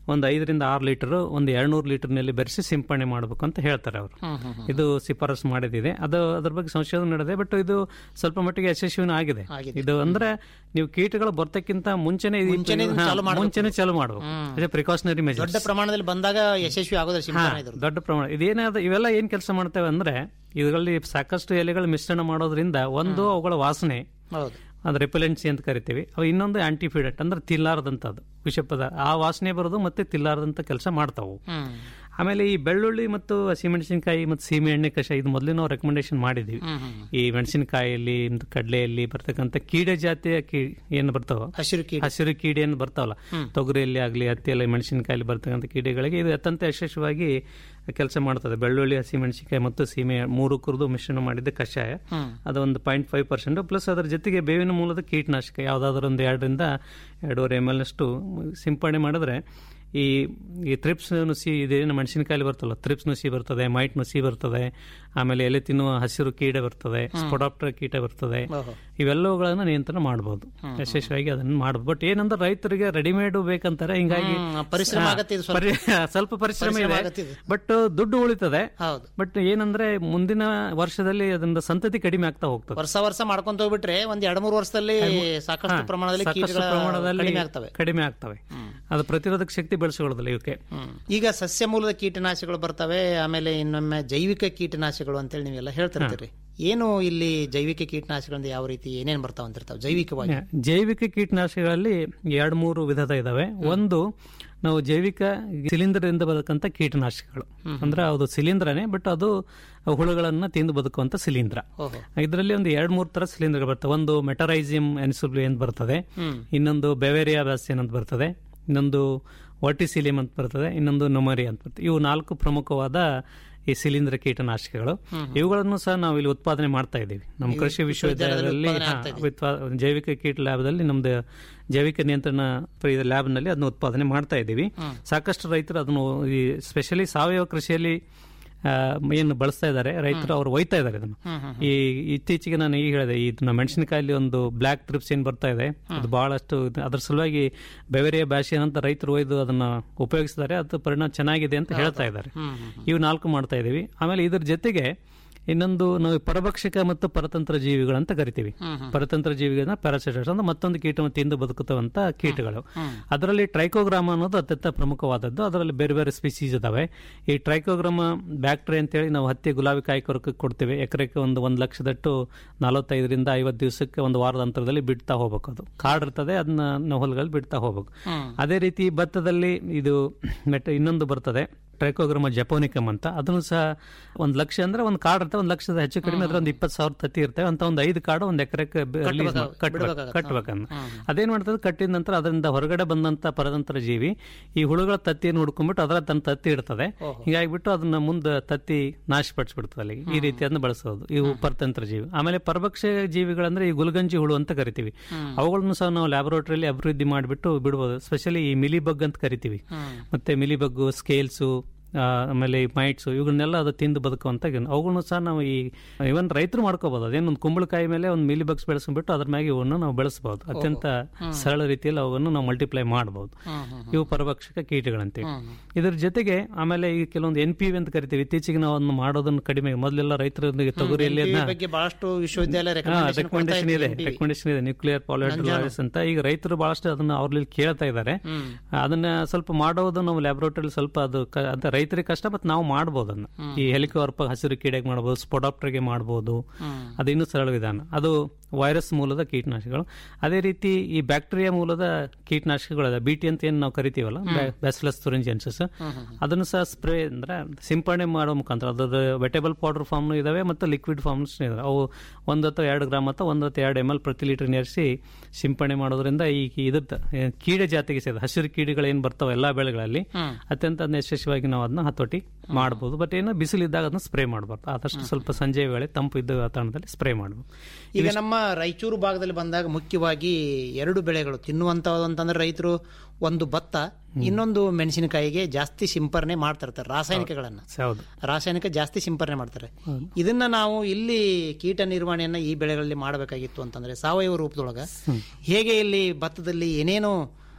ಒಂದು ಐದರಿಂದ ಆರು ಲೀಟರ್ ಒಂದು ಎರಡ್ನೂರು ಲೀಟರ್ನಲ್ಲಿ ಬೆರೆಸಿ ಸಿಂಪಡಣೆ ಮಾಡಬೇಕು ಅಂತ ಹೇಳ್ತಾರೆ ಅವರು ಇದು ಶಿಫಾರಸು ಮಾಡಿದಿದೆ ಅದು ಅದ್ರ ಬಗ್ಗೆ ಸಂಶೋಧನೆ ನಡೆದಿದೆ ಬಟ್ ಇದು ಸ್ವಲ್ಪ ಮಟ್ಟಿಗೆ ಯಶಸ್ವಿನೂ ಆಗಿದೆ ಇದು ಅಂದ್ರೆ ನೀವು ಕೀಟಗಳು ಬರ್ತಕ್ಕಿಂತ ಮುಂಚೆನೆ ಇದು-
ಮುಂಚೆನೆ
ಹಾ,
ಚಾಲು ಮಾಡ್ಬೇಕು.
ಮುಂಚೆನೆ ಚಾಲು ಮಾಡಬೇಕು ಅದೇ ಪ್ರಿಕಾಷನರಿ ಮೆಜರ್ಸ್
ದೊಡ್ಡ ಪ್ರಮಾಣದಲ್ಲಿ ಬಂದಾಗ ಯಶಸ್ವಿ ಆಗೋದ್ರ
ಹಾ,
ಸಿಂಪಡಣೆ ಇದ್ರದ್ದು.
ದೊಡ್ಡ ಪ್ರಮಾಣ ಇದೇನಾದ ಇವೆಲ್ಲ ಏನ್ ಕೆಲಸ ಮಾಡ್ತೇವೆ ಅಂದ್ರೆ ಇದರಲ್ಲಿ ಸಾಕಷ್ಟು ಎಲೆಗಳ ಮಿಶ್ರಣ ಮಾಡೋದ್ರಿಂದ ಒಂದು ಅವುಗಳ ವಾಸನೆ
ಹೌದು
ಅದು ರೆಪಲೆನ್ಸಿ ಅಂತ ಕರಿತೀವಿ ಅವು ಇನ್ನೊಂದು ಆಂಟಿಫಿಡೆಂಟ್ ಅಂದ್ರೆ ತಿಲ್ಲಾರದಂಥದ್ದು ವಿಷಪದ ಆ ವಾಸನೆ ಬರೋದು ಮತ್ತೆ ತಿಲ್ಲಾರದಂತ ಕೆಲಸ ಮಾಡ್ತಾವು
ಹ್ಮ್.
ಆಮೇಲೆ ಈ ಬೆಳ್ಳುಳ್ಳಿ ಮತ್ತು ಹಸಿಮೆಣಸಿನಕಾಯಿ ಮತ್ತು ಸೀಮೆ ಎಣ್ಣೆ ಕಷಾಯ ಇದು ಮೊದಲೇ ನಾವು ರೆಕಮೆಂಡೇಶನ್ ಮಾಡಿದ್ವಿ
ಹ್ಮ್, ಹ್ಮ್.
ಈ ಮೆಣಸಿನಕಾಯಲ್ಲಿ ಮತ್ತು ಕಡಲೆಯಲ್ಲಿ ಬರ್ತಕ್ಕಂಥ ಕೀಡೆ ಜಾತಿಯ ಕೀ ಏನು ಬರ್ತಾವ
ಹಸಿರು ಕೀಡೆ
ಹಸಿರು ಕೀಡೆ ಏನು ಬರ್ತಾವಲ್ಲ ತೊಗರಿಯಲ್ಲಿ ಆಗಲಿ ಹತ್ತಿಯಲ್ಲಿ ಮೆಣಸಿನಕಾಯಲ್ಲಿ ಬರ್ತಕ್ಕಂಥ ಕೀಡೆಗಳಿಗೆ ಇದು ಅತ್ಯಂತ ಯಶಸ್ವಿಯಾಗಿ ಕೆಲಸ ಮಾಡ್ತದೆ ಬೆಳ್ಳುಳ್ಳಿ ಹಸಿಮೆಣಸಿನಕಾಯಿ ಮತ್ತು ಸೀಮೆ ಮೂರು ಕುರಿದು ಮಿಶ್ರಣ ಮಾಡಿದ ಕಷಾಯ
ಹ್ಮ್.
ಅದು ಒಂದು ಪಾಯಿಂಟ್ ಫೈವ್ ಪರ್ಸೆಂಟ್ ಪ್ಲಸ್ ಅದರ ಜೊತೆಗೆ ಬೇವಿನ ಮೂಲದ ಕೀಟನಾಶಕ ಯಾವುದಾದ್ರೂ ಒಂದು ಎರಡರಿಂದ ಎರಡೂವರೆ ಎಮ್ ಎಲ್ ಅಷ್ಟು ಸಿಂಪಡಣೆ ಮಾಡಿದ್ರೆ ಈ ಈ ತ್ರಿಪ್ಸ್ ನುಸಿ ಇದೇನು ಮೆಣಸಿನಕಾಯಿ ಬರ್ತಲ್ಲ ತ್ರಿಪ್ಸ್ ನುಸಿ ಬರ್ತದೆ ಮೈಟ್ ನುಸಿ ಬರ್ತದೆ ಆಮೇಲೆ ಎಲೆ ತಿನ್ನುವ ಹಸಿರು ಕೀಡೆ ಬರ್ತದೆ ಸ್ಪೊಡಾಪ್ಟರ್ ಕೀಟ ಬರ್ತದೆ
ಓಹೋ.
ಇವೆಲ್ಲವುಗಳನ್ನ ನಿಯಂತ್ರಣ ಮಾಡಬಹುದು ಯಶಸ್ವಿಯಾಗಿ ಅದನ್ನ ಮಾಡಬಹುದು ಬಟ್ ಏನಂದ್ರೆ ರೈತರಿಗೆ ರೆಡಿಮೇಡ್ ಬೇಕಂತಾರೆ ಹಿಂಗಾಗಿ
ಹ್ಮ್, ಪರಿಶ್ರಮ
ಹಾ,
ಆಗತ್ತೆ ಇದು ಸ್ವಲ್ಪ.
ಪರಿ- ಸ್ವಲ್ಪ ಪರಿಶ್ರಮ
ಪರಿಶ್ರಮ
ಇದೆ
ಆಗತ್ತೆ ಇದು.
ಬಟ್ ದುಡ್ಡು ಉಳಿತದೆ
ಹೌದು
ಬಟ್ ಏನಂದ್ರೆ ಮುಂದಿನ ವರ್ಷದಲ್ಲಿ ಅದನ್ನ ಸಂತತಿ ಕಡಿಮೆ ಆಗ್ತಾ ಹೋಗ್ತದೆ
ವರ್ಷ ವರ್ಷ ಮಾಡ್ಕೊಂತ ಹೋಗ್ಬಿಟ್ರೆ ಒಂದ್ ಎರಡ್ ಮೂರು ವರ್ಷದಲ್ಲಿ ಸಾಕಷ್ಟು
ಹಾ,
ಪ್ರಮಾಣದಲ್ಲಿ
ಸಾಕಷ್ಟು
ಕೀಟಗಳ
ಪ್ರಮಾಣದಲ್ಲಿ
ಕಡಿಮೆ ಆಗ್ತವೆ
ಕಡಿಮೆ ಆಗ್ತವೆ ಅದು ಪ್ರತಿರೋಧಕ ಶಕ್ತಿ ಬೆಳೆಸಿಕೊಳ್ಳೋದಿಲ್ಲ ಇವಕ್ಕೆ
ಈಗ ಸಸ್ಯ ಮೂಲದ ಕೀಟನಾಶಕಗಳು ಬರ್ತವೆ ಆಮೇಲೆ ಇನ್ನೊಮ್ಮೆ ಜೈವಿಕ ಕೀಟನಾಶಕಗಳು ಅಂತೇಳಿ ನೀವೆಲ್ಲ ಹೇಳ್ತಿರ್ತೀರಿ ಏನು ಇಲ್ಲಿ ಜೈವಿಕ ಕೀಟನಾಶಕಗಳಿಂದ ಯಾವ ರೀತಿ ಏನೇನ್ ಬರ್ತಾವ ಅಂತಿರ್ತಾವೆ ಜೈವಿಕವಾಗಿ
ಜೈವಿಕ ಕೀಟನಾಶಕಗಳಲ್ಲಿ ಎರಡು ಮೂರು ವಿಧದ ಇದಾವೆ ಒಂದು ನಾವು ಜೈವಿಕ ಸಿಲಿಂಡರ್ ಇಂದ ಬದುಕಂತ ಕೀಟನಾಶಕಗಳು ಅಂದ್ರೆ ಅದು ಸಿಲಿಂಡ್ರನೇ ಬಟ್ ಅದು ಹುಳುಗಳನ್ನ ತಿಂದು ಬದುಕುವಂತ ಸಿಲಿಂದ್ರ
ಓಹೋ
ಇದರಲ್ಲಿ ಒಂದು ಎರಡ್ ಮೂರು ತರ ಸಿಲಿಂಡರ್ ಬರ್ತವೆ ಒಂದು ಮೆಟರೈಸಿಯಂ ಎನ್ಸುಬ್ಲಿ ಅಂತ ಬರ್ತದೆ
ಹ್ಮ್.
ಇನ್ನೊಂದು ಬೆವೇರಿಯಾ ಬ್ಯಾಸಿಯನ್ ಅಂತ ಬರ್ತದೆ ಇನ್ನೊಂದು ವರ್ಟಿಸಿಲಿಯಂ ಅಂತ ಬರ್ತದೆ ಇನ್ನೊಂದು ನೊಮರಿ ಅಂತ ಬರ್ತದೆ ಇವು ನಾಲ್ಕು ಪ್ರಮುಖವಾದ ಈ ಶಿಲೀಂಧ್ರ ಕೀಟನಾಶಕಗಳು ಇವುಗಳನ್ನು ಸಹ ನಾವು ಇಲ್ಲಿ ಉತ್ಪಾದನೆ ಮಾಡ್ತಾ ಇದ್ದೀವಿ ನಮ್ಮ
ನೀವು
ಕೃಷಿ ವಿಶ್ವವಿದ್ಯಾಲಯದಲ್ಲಿ
ಉತ್ಪಾದನೆ
ಹಾ,
ಆಗ್ತಾ ಇದೆ.
ಉತ್ಪಾ- ಜೈವಿಕ ಕೀಟ ಲ್ಯಾಬ್ದಲ್ಲಿ ನಮ್ದು ಜೈವಿಕ ನಿಯಂತ್ರಣ ಲ್ಯಾಬ್ನಲ್ಲಿ ಅದನ್ನು ಉತ್ಪಾದನೆ ಮಾಡ್ತಾ ಇದ್ದೀವಿ ಸಾಕಷ್ಟು ರೈತರು ಅದನ್ನು ಈ ಸ್ಪೆಷಲಿ ಸಾವಯವ ಕೃಷಿಯಲ್ಲಿ ಆ, ಏನು ಬಳಸ್ತಾ ಇದ್ದಾರೆ ರೈತರು ಅವರು ಒಯ್ತಾ ಇದ್ದಾರೆ ಇದನ್ನು ಈ ಇತ್ತೀಚೆಗೆ ನಾನು ಈಗ ಹೇಳಿದೆ ಇದನ್ನ ಮೆಣಸಿನಕಾಯಲ್ಲಿ ಒಂದು ಬ್ಲಾಕ್ ಟ್ರಿಪ್ಸ್ ಏನ್ ಬರ್ತಾ ಇದೆ ಅದು ಬಹಳಷ್ಟು ಇದು- ಅದ್ರ ಸಲುವಾಗಿ ಬೆವೆರಿಯ ಭಾಷೆ ಅಂತ ರೈತರು ಒಯ್ದು ಅದನ್ನ ಉಪಯೋಗಿಸಿದ್ದಾರೆ ಅದು ಪರಿಣಾಮ ಚೆನ್ನಾಗಿದೆ ಅಂತ ಹೇಳ್ತಾ ಇದ್ದಾರೆ ಇವು ನಾಲ್ಕು ಮಾಡ್ತಾ ಇದೀವಿ ಆಮೇಲೆ ಇದ್ರ ಜೊತೆಗೆ ಇನ್ನೊಂದು ನಾವು ಪರಭಕ್ಷಕ ಮತ್ತು ಪರತಂತ್ರ ಜೀವಿಗಳು ಅಂತ ಕರಿತೀವಿ ಪರತಂತ್ರ ಜೀವಿಗಳನ್ನ ಪ್ಯಾರಾಸೈಟಸ್ ಅಂದ್ರೆ ಮತ್ತೊಂದು ಕೀಟವನ್ನು ತಿಂದು ಬದುಕುತ್ತವಂತ ಕೀಟಗಳು ಅದರಲ್ಲಿ ಟ್ರೈಕೋಗ್ರಾಮ ಅನ್ನೋದು ಅತ್ಯಂತ ಪ್ರಮುಖವಾದದ್ದು ಅದರಲ್ಲಿ ಬೇರೆ ಬೇರೆ ಸ್ಪೀಸೀಸ್ ಇದಾವೆ ಈ ಟ್ರೈಕೋಗ್ರಾಮ ಬ್ಯಾಕ್ಟೀರಿಯಾ ಅಂತೇಳಿ ನಾವು ಹತ್ತಿ ಗುಲಾಬಿ ಕಾಯಿ ಕೊರಕ್ಕೆ ಕೊಡ್ತೀವಿ ಎಕರೆಗೆ ಒಂದು ಒಂದು ಲಕ್ಷದಟ್ಟು ನಲವತ್ತೈದರಿಂದ ಐವತ್ತು ದಿವಸಕ್ಕೆ ಒಂದು ವಾರದ ಅಂತರದಲ್ಲಿ ಬಿಡ್ತಾ ಹೋಗ್ಬೇಕು ಅದು ಕಾಡ್ ಇರ್ತದೆ ಅದನ್ನ ನಾವು ಹೊಲಗಳಲ್ಲಿ ಬಿಡ್ತಾ ಹೋಗ್ಬೇಕು ಅದೇ ರೀತಿ ಭತ್ತದಲ್ಲಿ ಇದು ಮೆಟ ಇನ್ನೊಂದು ಬರ್ತದೆ ಟ್ರೈಕೋಗ್ರಾಮ ಜಪೋನಿಕಮ್ ಅಂತ ಅದನ್ನು ಸಹ ಒಂದು ಲಕ್ಷ ಅಂದ್ರೆ ಒಂದು ಕಾರ್ಡ್ ಇರ್ತವೆ ಒಂದು ಲಕ್ಷದ ಹೆಚ್ಚು ಕಡಿಮೆ ಅದ್ರ ಒಂದು ಇಪ್ಪತ್ತು ಸಾವಿರ ತತ್ತಿ ಇರ್ತವೆ ಅಂತ ಒಂದು ಐದು ಕಾರ್ಡ್ ಒಂದು ಎಕರೆಗೆ ರಿಲೀಸ್
ಬಿಡ್ಬೇಕಾಗತ್ತೆ.
ಕಟ್ಬೇಕಂತ ಅದೇನ್ ಮಾಡ್ತದೆ ಕಟ್ಟಿದ ನಂತರ ಅದರಿಂದ ಹೊರಗಡೆ ಬಂದಂತ ಪರತಂತ್ರ ಜೀವಿ ಈ ಹುಳುಗಳ ತತ್ತಿಯನ್ನು ಹುಡ್ಕೊಂಡ್ಬಿಟ್ಟು ಅದರ ತನ್ನ ತತ್ತಿ ಇಡ್ತದೆ ಹೀಗಾಗಿಬಿಟ್ಟು ಅದನ್ನ ಮುಂದೆ ತತ್ತಿ ನಾಶಪಡಿಸ್ಬಿಡ್ತದೆ ಅಲ್ಲಿಗೆ ಈ ರೀತಿ ಅದನ್ನ ಬಳಸೋದು ಇವು ಪರತಂತ್ರ ಜೀವಿ ಆಮೇಲೆ ಪರಭಕ್ಷ ಜೀವಿಗಳಂದ್ರೆ ಈ ಗುಲ್ಗಂಜಿ ಹುಳು ಅಂತ ಕರಿತೀವಿ ಅವುಗಳನ್ನು ಸಹ ನಾವು ಲ್ಯಾಬೊರೇಟರಿಯಲ್ಲಿ ಅಭಿವೃದ್ಧಿ ಮಾಡಿಬಿಟ್ಟು ಬಿಡ್ಬೋದು ಸ್ಪೆಷಲಿ ಈ ಮಿಲಿಬಗ್ ಅಂತ ಕರಿತೀವಿ ಮತ್ತೆ ಮಿಲಿಬಗ್ಗು ಸ್ಕೇಲ್ಸು ಆ, ಆಮೇಲೆ ಈ ಮೈಟ್ಸ್ ಇವುಗಳನ್ನೆಲ್ಲ ಅದು ತಿಂದು ಬದುಕುವಂತ ಅವುಗಳನ್ನು ಸಹ ನಾವು ಈ ಇವನ್ ರೈತರು ಮಾಡ್ಕೋಬಹುದು ಅದೇನೊಂದು ಕುಂಬಳಕಾಯಿ ಮೇಲೆ ಒಂದು ಮಿಲಿ ಬಗ್ಸ್ ಬೆಳೆಸ್ಕೊಂಡ್ಬಿಟ್ಟು ಅದ್ರ ಮ್ಯಾಗೆ ಇವನ್ನು ನಾವು ಬೆಳೆಸಬಹುದು ಅತ್ಯಂತ ಸರಳ ರೀತಿಯಲ್ಲಿ ಅವನ್ನು ನಾವು ಮಲ್ಟಿಪ್ಲೈ ಮಾಡಬಹುದು ಇವು ಪರಭಕ್ಷಕ ಕೀಟಗಳಂತೀವಿ ಇದ್ರ ಜೊತೆಗೆ ಆಮೇಲೆ ಈ ಕೆಲವೊಂದು ಎನ್ ಪಿ ವಿ ಅಂತ ಕರಿತೀವಿ ಇತ್ತೀಚೆಗೆ ನಾವು ಅದನ್ನು ಮಾಡೋದನ್ನು ಕಡಿಮೆ ಮೊದಲೆಲ್ಲ ರೈತರೊಂದಿಗೆ ತೊಗರಿಯಲ್ಲಿ
ಈ
ಅದನ್ನ
ಬಗ್ಗೆ ಬಹಳಷ್ಟು ವಿಶ್ವವಿದ್ಯಾಲಯ recommendation ಕೊಡ್ತಾ
ರೆಕಮೆಂಡೇಶನ್ ಇದೆ
ಇದೆ NPV.
ರೆಕಮೆಂಡೇಶನ್ ಇದೆ ನ್ಯೂಕ್ಲಿಯರ್ ಪಾಲಿಟ್ರೈಸ್ ಅಂತ ಈಗ ರೈತರು ಬಹಳಷ್ಟು ಅದನ್ನ ಅವ್ರಲ್ಲಿ ಕೇಳ್ತಾ ಇದ್ದಾರೆ ಅದನ್ನ ಸ್ವಲ್ಪ ಮಾಡೋದು ನಾವು ಲ್ಯಾಬೊರೇಟರಿ ಸ್ವಲ್ಪ ಅದು ಕ- ಅಂತ ರೈತರಿಗೆ ಕಷ್ಟ ಮತ್ತೆ ನಾವು ಮಾಡ್ಬೋದು ಅದನ್ನ ಈ ಹೆಲಿಕೋರ್ಪ ಹಸಿರು ಕೀಡೆಗೆ ಮಾಡ್ಬೋದು ಸ್ಪೊಡಾಪ್ಟರ್ಗೆ ಮಾಡ್ಬೋದು ಅದು ಇನ್ನೂ ಸರಳ ವಿಧಾನ ಅದು ವೈರಸ್ ಮೂಲದ ಕೀಟನಾಶಕಗಳು ಅದೇ ರೀತಿ ಈ ಬ್ಯಾಕ್ಟೀರಿಯಾ ಮೂಲದ ಕೀಟನಾಶಕಗಳು ಬಿ ಟಿ ಅಂತ ಏನು ನಾವು ಕರಿತೀವಲ್ಲ ಬ್ಯಾಸಿಲಸ್ ತುರಿಂಜೆನ್ಸಸ್ ಅದನ್ನು ಸಹ ಸ್ಪ್ರೇ ಅಂದ್ರೆ ಸಿಂಪಡಣೆ ಮಾಡೋ ಮುಖಾಂತರ ಅದ್ರ ವೆಟೇಬಲ್ ಪೌಡರ್ ಫಾರ್ಮ್ ಇದಾವೆ ಮತ್ತು ಲಿಕ್ವಿಡ್ ಫಾರ್ಮ್ಸ್ ಇದಾವೆ ಅವು ಒಂದು ಅಥವಾ ಎರಡು ಗ್ರಾಮ್ ಅಥವಾ ಒಂದು ಅಥವಾ ಎರಡು ಎಮ್ ಎಲ್ ಪ್ರತಿ ಲೀಟರ್ ನೀರಿಸಿ ಸಿಂಪಡಣೆ ಮಾಡೋದ್ರಿಂದ ಈ ಇದ್ರದ್ದು ಏ, ಕೀಡೆ ಜಾತಿಗೆ ಸೇರಿದ ಹಸಿರು ಕೀಡೆಗಳು ಏನು ಬರ್ತಾವೆ ಎಲ್ಲಾ ಬೆಳೆಗಳಲ್ಲಿ ಅತ್ಯಂತ ಅದನ್ನ ಯಶಸ್ವಿಯಾಗಿ ನಾವು ಅದನ್ನ ಹತೋಟಿ ಮಾಡಬಹುದು ಬಟ್ ಏನು ಬಿಸಿಲಿದ್ದಾಗ ಅದನ್ನ ಸ್ಪ್ರೇ ಮಾಡಬಾರ್ದು ಆದಷ್ಟು ಸ್ವಲ್ಪ ಸಂಜೆ ವೇಳೆ ತಂಪು ಇದ್ದ ವಾತಾವರಣದಲ್ಲಿ ಸ್ಪ್ರೇ ಮಾಡಬಹುದು
ಈಗ ನಮ್ಮ ರಾಯಚೂರು ಭಾಗದಲ್ಲಿ ಬಂದಾಗ ಮುಖ್ಯವಾಗಿ ಎರಡು ಬೆಳೆಗಳು ತಿನ್ನುವಂತದ್ದು ಅಂತಂದ್ರೆ ರೈತರು ಒಂದು ಭತ್ತ ಇನ್ನೊಂದು ಮೆಣಸಿನಕಾಯಿಗೆ ಜಾಸ್ತಿ ಸಿಂಪರಣೆ ಮಾಡ್ತಿರ್ತಾರೆ ರಾಸಾಯನಿಕಗಳನ್ನ
ಹೌದು
ರಾಸಾಯನಿಕ ಜಾಸ್ತಿ ಸಿಂಪರಣೆ ಮಾಡ್ತಾರೆ ಇದನ್ನ ನಾವು ಇಲ್ಲಿ ಕೀಟ ನಿರ್ವಹಣೆಯನ್ನ ಈ ಬೆಳೆಗಳಲ್ಲಿ ಮಾಡಬೇಕಾಗಿತ್ತು ಅಂತಂದ್ರೆ ಸಾವಯವ ರೂಪದೊಳಗ ಹೇಗೆ ಇಲ್ಲಿ ಭತ್ತದಲ್ಲಿ ಏನೇನು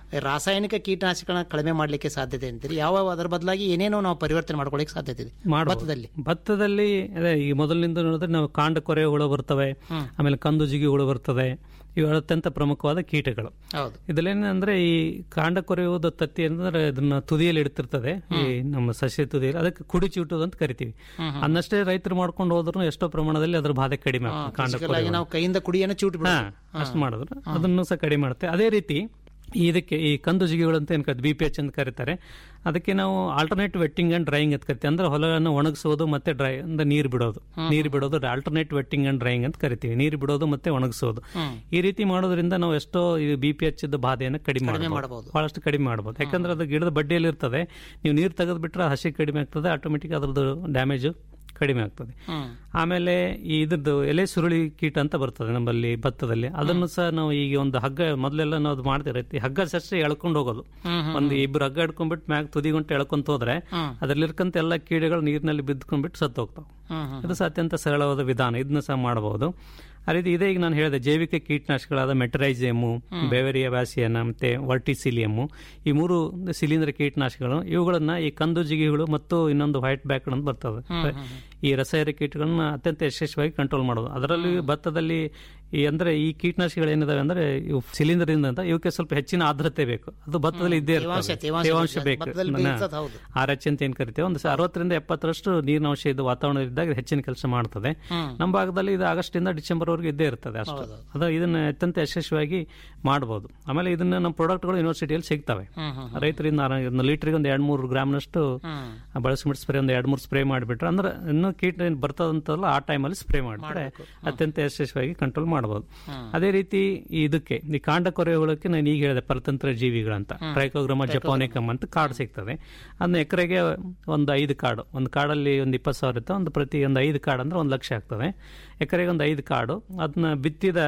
ರಾಸಾಯನಿಕ ಕೀಟನಾಶಕಗಳನ್ನ ಕಡಿಮೆ ಮಾಡಲಿಕ್ಕೆ ಸಾಧ್ಯತೆ ಅಂತೀರಿ ಯಾವ ಅದರ ಬದಲಾಗಿ ಏನೇನೋ ನಾವು ಪರಿವರ್ತನೆ ಮಾಡ್ಕೊಳ್ಳಿಕ್ಕೆ ಸಾಧ್ಯತೆ ಇದೆ
ಮಾಡ್ಬೋದು.
ಭತ್ತದಲ್ಲಿ
ಭತ್ತದಲ್ಲಿ ಅದೇ ಈ ಮೊದಲಿನಿಂದ ನೋಡಿದ್ರೆ ನಾವು ಕಾಂಡ ಕೊರೆ ಹುಳು ಬರ್ತವೆ ಆಮೇಲೆ ಕಂದು ಜಿಗಿ ಹುಳು ಬರ್ತದೆ ಇವು ಅತ್ಯಂತ ಪ್ರಮುಖವಾದ ಕೀಟಗಳು
ಹೌದು
ಇದಲ್ಲೇನಂದ್ರೆ ಈ ಕಾಂಡ ಕೊರೆಯುವುದು ತತ್ತಿ ಅಂದ್ರೆ ಅದನ್ನ ತುದಿಯಲ್ಲಿ ಇಡ್ತಿರ್ತದೆ ಈ ನಮ್ಮ ಸಸ್ಯ ತುದಿಯಲ್ಲಿ ಅದಕ್ಕೆ ಕುಡಿ ಚೂಟುದು ಅಂತ ಕರಿತೀವಿ ಅನ್ನಷ್ಟೇ ರೈತರು ಮಾಡ್ಕೊಂಡು ಹೋದ್ರು ಎಷ್ಟೋ ಪ್ರಮಾಣದಲ್ಲಿ ಅದ್ರ ಬಾಧೆ ಕಡಿಮೆ ಆಗ್ತದೆ ಕಾಂಡ
Physical ಆಗಿ
ಕೊರೆಯುವುದು.
ನಾವು ಕೈಯಿಂದ ಕುಡಿಯನ್ನು ಚೂಟ್
ಹಾ ಅಷ್ಟು ಮಾಡಿದ್ರು ಅದನ್ನು ಸಹ ಕಡಿಮೆ ಮಾಡುತ್ತೆ ಅದೇ ರೀತಿ ಇದಕ್ಕೆ ಈ ಕಂದು ಜಿಗಿಗಳು ಅಂತ ಏನು ಬಿ ಪಿ ಎಚ್ ಅಂತ ಕರೀತಾರೆ ಅದಕ್ಕೆ ನಾವು ಆಲ್ಟರ್ನೇಟ್ ವೆಟ್ಟಿಂಗ್ ಅಂಡ್ ಡ್ರೈಯಿಂಗ್ ಅಂತ ಕರಿತೀವಿ ಅಂದ್ರೆ ಹೊಲವನ್ನು ಒಣಗಿಸೋದು ಮತ್ತೆ ಡ್ರೈ ಅಂದ್ರೆ ನೀರು ಬಿಡೋದು ನೀರು ಬಿಡೋದು ಆಲ್ಟರ್ನೇಟ್ ವೆಟ್ಟಿಂಗ್ ಅಂಡ್ ಡ್ರೈಯಿಂಗ್ ಅಂತ ಕರಿತೀವಿ ನೀರು ಬಿಡೋದು ಮತ್ತೆ ಒಣಗಿಸೋದು ಈ ರೀತಿ ಮಾಡೋದ್ರಿಂದ ನಾವು ಎಷ್ಟೋ ಈ ಬಿ ಪಿ ಎಚ್ ಬಾಧೆಯನ್ನು ಕಡಿಮೆ ಮಾಡಬಹುದು
ಮಾಡ್ಬೋದು.
ಬಹಳಷ್ಟು ಕಡಿಮೆ ಮಾಡಬಹುದು ಯಾಕಂದ್ರೆ ಅದು ಗಿಡದ ಬಡ್ಡಿಯಲ್ಲಿ ಇರ್ತದೆ ನೀವು ನೀರು ತೆಗೆದು ಬಿಟ್ರೆ ಹಸಿ ಕಡಿಮೆ ಆಗ್ತದೆ ಆಟೋಮೆಟಿಕ್ ಅದ್ರದ್ದು ಡ್ಯಾಮೇಜ್ ಕಡಿಮೆ ಆಗ್ತದೆ ಆಮೇಲೆ ಈ ಇದ್ರದ್ದು ಎಲೆ ಸುರುಳಿ ಕೀಟ ಅಂತ ಬರ್ತದೆ ನಮ್ಮಲ್ಲಿ ಭತ್ತದಲ್ಲಿ ಅದನ್ನು ಸಹ ನಾವು ಈಗ ಒಂದು ಹಗ್ಗ ಮೊದಲೆಲ್ಲ ನಾವು ಅದು ಮಾಡ್ತಿರೈತಿ ಹಗ್ಗ ಸಷ್ಟೇ ಎಳ್ಕೊಂಡು ಹೋಗೋದು ಒಂದು ಇಬ್ರು ಹಗ್ಗ ಹಿಡ್ಕೊಂಡ್ಬಿಟ್ಟು ಮ್ಯಾಗ ತುದಿ ಗಂಟೆ ಎಳ್ಕೊಂತ ಹೋದ್ರೆ ಅದ್ರಲ್ಲಿರ್ಕಂತ ಎಲ್ಲ ಕೀಡೆಗಳು ನೀರಿನಲ್ಲಿ ಬಿದ್ಕೊಂಡ್ಬಿಟ್ಟು ಸತ್ತು ಹೋಗ್ತಾವೆ ಇದು ಸಹ ಅತ್ಯಂತ ಸರಳವಾದ ವಿಧಾನ ಇದನ್ನ ಸಹ ಮಾಡಬಹುದು ಆ ರೀತಿ ಇದೇ ಈಗ ನಾನು ಹೇಳಿದೆ ಜೈವಿಕ ಕೀಟನಾಶಕಗಳಾದ ಮೆಟರೈಸಿಯಮ್ಮು ಬೆವೆರಿಯ ವ್ಯಾಸಿಯನ ಮತ್ತೆ ವರ್ಟಿಸಿಲಿಯಮ್ಮು ಈ ಮೂರು ಶಿಲೀಂಧ್ರ ಕೀಟನಾಶಕಗಳು ಇವುಗಳನ್ನ ಈ ಕಂದು ಜಿಗಿಗಳು ಮತ್ತು ಇನ್ನೊಂದು ವೈಟ್ ಬ್ಯಾಕ್ ಅಂತ ಬರ್ತದೆ ಈ ರಸಾಯನ ಕೀಟಗಳನ್ನ ಅತ್ಯಂತ ಯಶಸ್ವಿಯಾಗಿ ಕಂಟ್ರೋಲ್ ಮಾಡೋದು ಅದರಲ್ಲಿ ಭತ್ತದಲ್ಲಿ ಈ ಅಂದ್ರೆ ಈ ಕೀಟನಾಶಕಗಳು ಏನಿದಾವೆ ಅಂದ್ರೆ ಇವು ಶಿಲೀಂಧ್ರದಿಂದ ಅಂತ ಇವಕ್ಕೆ ಸ್ವಲ್ಪ ಹೆಚ್ಚಿನ ಆರ್ದ್ರತೆ ಬೇಕು ಅದು ಭತ್ತದಲ್ಲಿ ಇದ್ದೇ
ತೇವಾಂಶ-
ಇರ್ತದೆ
ತೇವಾಂಶ
ತೇವಾಂಶ
ಬೇಕು.
ಬೇಕು
ಭತ್ತದಲ್ಲಿ
ನನ್ನ
ಬೀಳ್ತದೆ, ಹೌದು.
ಆರ್ ಎಚ್ ಅಂತ ಏನ್ ಕರಿತೇವೆ ಒಂದು ಸ- ಅರವತ್ತರಿಂದ ಎಪ್ಪತ್ತರಷ್ಟು ನೀರಿನ ಅಂಶ ಇದು ವಾತಾವರಣದಿದ್ದಾಗ ಹೆಚ್ಚಿನ ಕೆಲಸ ಮಾಡ್ತದೆ ನಮ್ಮ ಭಾಗದಲ್ಲಿ ಇದು ಆಗಸ್ಟ್ ಇಂದ ಡಿಸೆಂಬರ್ ವರೆಗೂ ಇದ್ದೇ ಇರ್ತದೆ ಅಷ್ಟು ಅದು ಇದನ್ನ ಅತ್ಯಂತ ಯಶಸ್ವಿಯಾಗಿ ಮಾಡಬಹುದು ಆಮೇಲೆ ಇದನ್ನ ನಮ್ಮ ಪ್ರಾಡಕ್ಟ್ಗಳು ಯೂನಿವರ್ಸಿಟಿಯಲ್ಲಿ ಸಿಗ್ತವೆ ರೈತರಿಂದ ಒಂದು ಲೀಟರ್ಗೆ ಒಂದು ಎರಡ್ ಮೂರು ಗ್ರಾಮ್ನಷ್ಟು ಬಳಸ್ಬಿಟ್ಟು ಸ್ಪ್ರೇ ಒಂದು ಎರಡ್ ಮೂರು ಸ್ಪ್ರೇ ಮಾಡಿಬಿಟ್ರೆ ಅಂದ್ರೆ ಇನ್ನೂ ಕೀಟ ಏನ್ ಬರ್ತದಂತಲ್ಲ ಆ ಟೈಮಲ್ಲಿ ಸ್ಪ್ರೇ ಮಾಡಿಬಿಟ್ರೆ ಅತ್ಯಂತ ಯಶಸ್ವಿಯಾಗಿ ಕಂಟ್ರೋಲ್ ಮಾಡಬಹುದು ಅದೇ ರೀತಿ ಈ ಇದಕ್ಕೆ ಈ ಕಾಂಡ ಕೊರೆಯುವುದಕ್ಕೆ ನಾನು ಈಗ ಹೇಳಿದೆ ಪರತಂತ್ರ ಜೀವಿಗಳಂತ ಟ್ರೈಕೋಗ್ರಾಮ ಜಪಾನಿಕಮ್ ಅಂತ ಕಾರ್ಡ್ ಸಿಗ್ತದೆ ಅದನ್ನ ಎಕರೆಗೆ ಒಂದು ಐದು ಕಾರ್ಡು ಒಂದು ಕಾರ್ಡಲ್ಲಿ ಒಂದು ಇಪ್ಪತ್ತು ಸಾವಿರ ಇತ್ತು ಒಂದು ಪ್ರತಿ ಒಂದು ಐದು ಕಾರ್ಡ್ ಅಂದ್ರೆ ಒಂದು ಲಕ್ಷ ಆಗ್ತದೆ ಎಕರೆಗೆ ಒಂದು ಐದು ಕಾರ್ಡು ಅದನ್ನ ಬಿತ್ತಿದ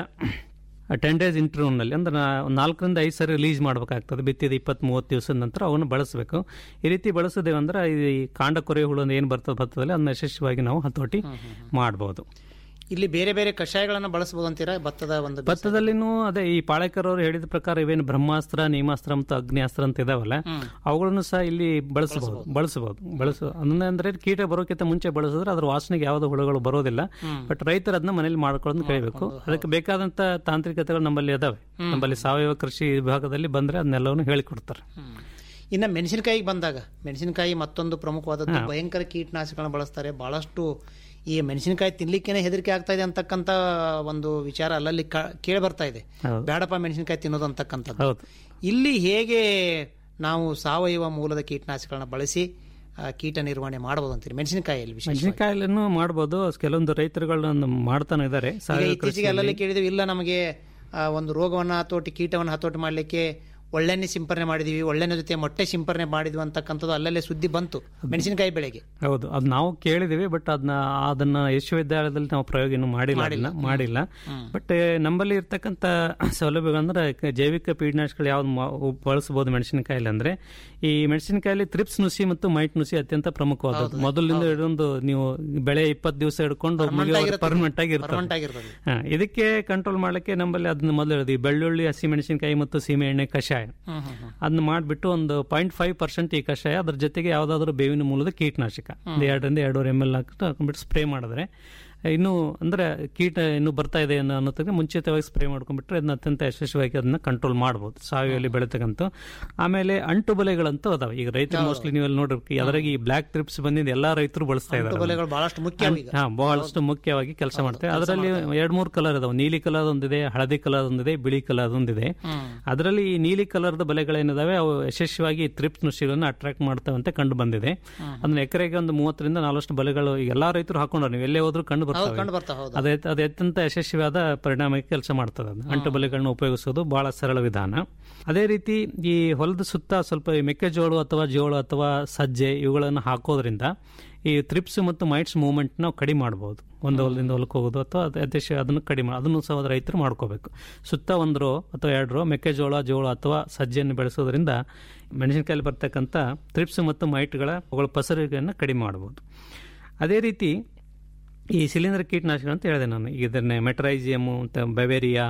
ಟೆನ್ ಡೇಸ್ ಇಂಟರ್ವ್ಯೂನಲ್ಲಿ ಅಂದ್ರೆ ನಾ- ಒಂದು ನಾಲ್ಕರಿಂದ ಐದು ಸರಿ ರಿಲೀಸ್ ಮಾಡಬೇಕಾಗ್ತದೆ ಬಿತ್ತಿದ ಇಪ್ಪತ್ತ್ ಮೂವತ್ತು ದಿವಸದ ನಂತರ ಅವನ್ನು ಬಳಸಬೇಕು ಈ ರೀತಿ ಬಳಸಿದೇವೆ ಅಂದ್ರೆ ಈ ಕಾಂಡ ಕೊರೆ ಹುಳು ಏನು ಬರ್ತದೆ ಭತ್ತದಲ್ಲಿ ಅದನ್ನ ಯಶಸ್ವಿಯಾಗಿ ನಾವು ಹತೋಟಿ ಮಾಡಬಹುದು
ಇಲ್ಲಿ ಬೇರೆ ಬೇರೆ ಕಷಾಯಗಳನ್ನ ಬಳಸಬಹುದು ಅಂತೀರಾ ಭತ್ತದ ಒಂದು
ಭತ್ತದಲ್ಲಿನೂ ಅದೇ ಈ ಪಾಳೇಕರ್ ಅವರು ಹೇಳಿದ ಪ್ರಕಾರ ಇವೇನು ಬ್ರಹ್ಮಾಸ್ತ್ರ ನೀಮಾಸ್ತ್ರ ಮತ್ತು ಅಗ್ನಿಯಾಸ್ತ್ರ ಅಂತ ಇದಾವಲ್ಲ ಅವುಗಳನ್ನು ಸಹ ಇಲ್ಲಿ ಬಳಸಬಹುದು ಬಳಸಬಹುದು ಬಳಸ ಅದನ್ನ ಅಂದ್ರೆ ಕೀಟ ಬರೋಕ್ಕಿಂತ ಮುಂಚೆ ಬಳಸಿದ್ರೆ ಅದ್ರ ವಾಸನೆಗೆ ಯಾವುದೇ ಹುಳುಗಳು ಬರೋದಿಲ್ಲ ಬಟ್ ರೈತರು ಅದನ್ನ ಮನೇಲಿ ಮಾಡ್ಕೊಳ್ಳೋದು ಕಲಿಬೇಕು ಅದಕ್ಕೆ ಬೇಕಾದಂತ ತಾಂತ್ರಿಕತೆಗಳು ನಮ್ಮಲ್ಲಿ ಅದಾವೆ ನಮ್ಮಲ್ಲಿ ಸಾವಯವ ಕೃಷಿ ವಿಭಾಗದಲ್ಲಿ ಬಂದ್ರೆ ಅದನ್ನೆಲ್ಲವನ್ನು ಹೇಳಿಕೊಡ್ತಾರೆ
ಇನ್ನು ಮೆಣಸಿನಕಾಯಿಗೆ ಬಂದಾಗ ಮೆಣಸಿನಕಾಯಿ ಮತ್ತೊಂದು ಪ್ರಮುಖವಾದದ್ದು ಭಯಂಕರ ಕೀಟನಾಶಕಗಳನ್ನ ಬಳಸ್ತಾರೆ ಬಹಳಷ್ಟು ಈ ಮೆಣಸಿನಕಾಯಿ ತಿನ್ಲಿಕ್ಕೇನೆ ಹೆದರಿಕೆ ಆಗ್ತಾ ಇದೆ ಅಂತಕ್ಕಂಥ ಒಂದು ವಿಚಾರ ಅಲ್ಲಲ್ಲಿ ಕೇಳಿ ಬರ್ತಾ ಇದೆ
ಹೌದು.
ಬೇಡಪ್ಪ ಮೆಣಸಿನಕಾಯಿ ತಿನ್ನೋದು ಅಂತಕ್ಕಂಥದ್ದು
ಹೌದು
ಇಲ್ಲಿ ಹೇಗೆ ನಾವು ಸಾವಯವ ಮೂಲದ ಕೀಟನಾಶಕಗಳನ್ನ ಬಳಸಿ ಆ, ಕೀಟ ನಿರ್ವಹಣೆ ಮಾಡಬಹುದು ಅಂತೀರಿ ಮೆಣಸಿನಕಾಯಿಯಲ್ಲಿ ವಿಶೇಷ
ಮೆಣಸಿನಕಾಯಿಲನ್ನು ಮಾಡಬಹುದು ಕೆಲವೊಂದು ರೈತರುಗಳನ್ನ ಮಾಡ್ತಾನೆ ಇದ್ದಾರೆ
ಈಗ
ಸಾವಯವ
ಇತ್ತೀಚೆಗೆ
ಕೃಷಿಯಲ್ಲಿ.
ಅಲ್ಲಲ್ಲಿ ಕೇಳಿದ್ವಿ ಇಲ್ಲ ನಮಗೆ ಆ, ಒಂದು ರೋಗವನ್ನ ಹತೋಟಿ ಕೀಟವನ್ನು ಹತೋಟಿ ಮಾಡಲಿಕ್ಕೆ ಒಳ್ಳೆಣ್ಣೆ ಸಿಂಪರಣೆ ಮಾಡಿದೀವಿ ಒಳ್ಳೆಣ್ಣೆ ಜೊತೆ ಮೊಟ್ಟೆ ಸಿಂಪರಣೆ ಮಾಡಿದ್ವಿ ಅಂತಕ್ಕಂಥದ್ದು ಅಲ್ಲಲ್ಲೇ ಸುದ್ದಿ ಬಂತು ಮೆಣಸಿನಕಾಯಿ ಬೆಳೆಗೆ
ಹೌದು ಅದು ನಾವು ಕೇಳಿದಿವಿ ಬಟ್ ಅದನ್ನ ಅದನ್ನ ವಿಶ್ವವಿದ್ಯಾಲಯದಲ್ಲಿ ನಾವು ಪ್ರಯೋಗ ಇನ್ನೂ ಮಾಡಿಲ್ಲ ಅದನ್ನ ಮಾಡಿಲ್ಲ ಬಟ್ ನಮ್ಮಲ್ಲಿ ಇರ್ತಕ್ಕಂಥ ಸೌಲಭ್ಯಗಳಂದ್ರೆ ಕ- ಜೈವಿಕ ಕೀಟನಾಶಕಗಳು ಯಾವ್ದು ಮಾ- ಬಳಸಬಹುದು ಮೆಣಸಿನಕಾಯಲ್ಲಿ ಅಂದ್ರೆ ಈ ಮೆಣಸಿನಕಾಯಲ್ಲಿ ತ್ರಿಪ್ಸ್ ನುಸಿ ಮತ್ತು ಮೈಟ್ ನುಸಿ ಅತ್ಯಂತ ಪ್ರಮುಖವಾದದ್ದು ಮೊದಲಿಂದ ಹಿಡಿದು ನೀವು ಬೆಳೆ ಇಪ್ಪತ್ತು ದಿವಸ ಹಿಡ್ಕೊಂಡು ಪರ್ಮನೆಂಟ್ ಆಗಿ
ಪರ್ಮನೆಂಟ್
ಇರ್ತದೆ
ಆಗಿರ್ತದೆ
ಹಾ, ಇದಕ್ಕೆ ಕಂಟ್ರೋಲ್ ಮಾಡ್ಲಿಕ್ಕೆ ನಮ್ಮಲ್ಲಿ ಅದನ್ನ ಮೊದಲು ಹೇಳಿದ್ವಿ ಬೆಳ್ಳುಳ್ಳಿ ಹಸಿ ಮೆಣಸಿನಕಾಯಿ ಮತ್ತು ಸೀಮೆ ಎಣ್ಣೆ ಕಷಾಯ ಅದನ್ನ ಮಾಡಿಬಿಟ್ಟು ಒಂದು ಪಾಯಿಂಟ್ ಫೈವ್ ಪರ್ಸೆಂಟ್ ಈ ಕಷಾಯ ಅದ್ರ ಜೊತೆಗೆ ಯಾವ್ದಾದ್ರು ಬೇವಿನ ಮೂಲದ ಕೀಟನಾಶಕ ಒಂದು ಎರಡರಿಂದ ಎರಡೂವರೆ ಎಮ್ ಎಲ್ ಹಾಕಿಟ್ಟು ಹಾಕೊಂಡ್ಬಿಟ್ಟು ಸ್ಪ್ರೇ ಮಾಡಿದ್ರೆ ಇನ್ನು ಅಂದ್ರೆ ಕೀಟ ಇನ್ನು ಬರ್ತಾ ಇದೆ ಅನ್ನೋ ಅನ್ನೋದಕ್ಕೆ ಮುಂಚಿತವಾಗಿ ಸ್ಪ್ರೇ ಮಾಡ್ಕೊಂಡ್ಬಿಟ್ರೆ ಅದನ್ನ ಅತ್ಯಂತ ಯಶಸ್ವಿಯಾಗಿ ಅದನ್ನ ಕಂಟ್ರೋಲ್ ಮಾಡಬಹುದು ಸಾವಯವಲ್ಲಿ ಬೆಳೆತಕ್ಕಂಥ ಆಮೇಲೆ ಅಂಟು ಬಲೆಗಳಂತೂ ಅದಾವೆ ಈಗ ರೈತರು ಮೋಸ್ಟ್ಲಿ ನೀವೆಲ್ಲ ನೋಡಿರ್ಬೇಕು ಅದ್ರಾಗ ಈ ಬ್ಲಾಕ್ ಟ್ರಿಪ್ಸ್ ಬಂದಿದ್ದು ಎಲ್ಲಾ ರೈತರು ಬಳಸ್ತಾ ಇದ್ದಾರೆ
ಬಲೆಗಳು ಬಹಳಷ್ಟು ಮುಖ್ಯ ಈಗ
ಹಾ ಬಹಳಷ್ಟು ಮುಖ್ಯವಾಗಿ ಕೆಲಸ ಮಾಡ್ತೇವೆ ಅದರಲ್ಲಿ ಎರಡ್ ಮೂರು ಕಲರ್ ಇದಾವೆ ನೀಲಿ ಕಲರ್ ಒಂದಿದೆ ಹಳದಿ ಕಲರ್ ಒಂದಿದೆ ಬಿಳಿ ಕಲರ್ ಒಂದಿದೆ ಅದರಲ್ಲಿ ಈ ನೀಲಿ ಕಲರ್ದ ಬಲೆಗಳೇನಿದಾವೆ ಅವು ಯಶಸ್ವಿಯಾಗಿ ತ್ರಿಪ್ಸ್ ನುಸಿಗಳನ್ನು ಅಟ್ರಾಕ್ಟ್ ಮಾಡ್ತವೆ ಅಂತ ಕಂಡು ಬಂದಿದೆ ಅದನ್ನ ಎಕರೆಗೆ ಒಂದು ಮೂವತ್ತರಿಂದ ನಾಲ್ವಷ್ಟು ಬಲೆಗಳು ಈಗ ಎಲ್ಲಾ ರೈತರು ಹಾಕೊಂಡ್ರು ನೀವು ಎಲ್ಲೇ ಹೋದ್ರೂ ಕಂಡು
ಹೌದು
ಬರ್ತವೆ
ಕಂಡು ಬರ್ತಾ ಹೌದು
ಅದೇ ಅದು ಅತ್ಯಂತ ಯಶಸ್ವಿಯಾದ ಪರಿಣಾಮಕ್ಕೆ ಕೆಲಸ ಮಾಡ್ತದೆ ಅದು ಅಂಟು ಬಲೆಗಳನ್ನ ಉಪಯೋಗಿಸೋದು ಬಹಳ ಸರಳ ವಿಧಾನ ಅದೇ ರೀತಿ ಈ ಹೊಲದ ಸುತ್ತ ಸ್ವಲ್ಪ ಈ ಮೆಕ್ಕೆಜೋಳ ಅಥವಾ ಜೋಳ ಅಥವಾ ಸಜ್ಜೆ ಇವುಗಳನ್ನು ಹಾಕೋದ್ರಿಂದ ಈ ತ್ರಿಪ್ಸ್ ಮತ್ತು ಮೈಟ್ಸ್ ಮೂವ್ಮೆಂಟ್ ನಾವು ಕಡಿಮೆ ಮಾಡಬಹುದು ಒಂದು ಹೊಲದಿಂದ ಹೊಲಕ್ಕೆ ಹೋಗೋದು ಅಥವಾ ಅದ್- ಅದೇ ಶ- ಅದನ್ನು ಕಡಿಮೆ ಮಾ- ಅದನ್ನು ಸಹ ರೈತರು ಮಾಡ್ಕೋಬೇಕು ಸುತ್ತ ಒಂದು ರೋ ಅಥವಾ ಎರಡು ರೋ ಮೆಕ್ಕೆಜೋಳ ಜೋಳ ಅಥವಾ ಸಜ್ಜೆಯನ್ನು ಬೆಳೆಸೋದ್ರಿಂದ ಮೆಣಸಿನಕಾಯಲ್ಲಿ ಬರ್ತಕ್ಕಂಥ ತ್ರಿಪ್ಸ್ ಮತ್ತು ಮೈಟ್ಗಳ ಅವುಗಳ ಪಸರಿಗೆಯನ್ನು ಕಡಿಮೆ ಮಾಡಬಹುದು ಅದೇ ರೀತಿ ಈ ಶಿಲೀಂಧ್ರ ಕೀಟನಾಶಕ ಅಂತ ಹೇಳಿದೆ ನಾನು ಇದನ್ನೇ ಮೆಟ್ರೈಸಿಯಮ್ಮು ಮತ್ತು ಬೆವೇರಿಯಾ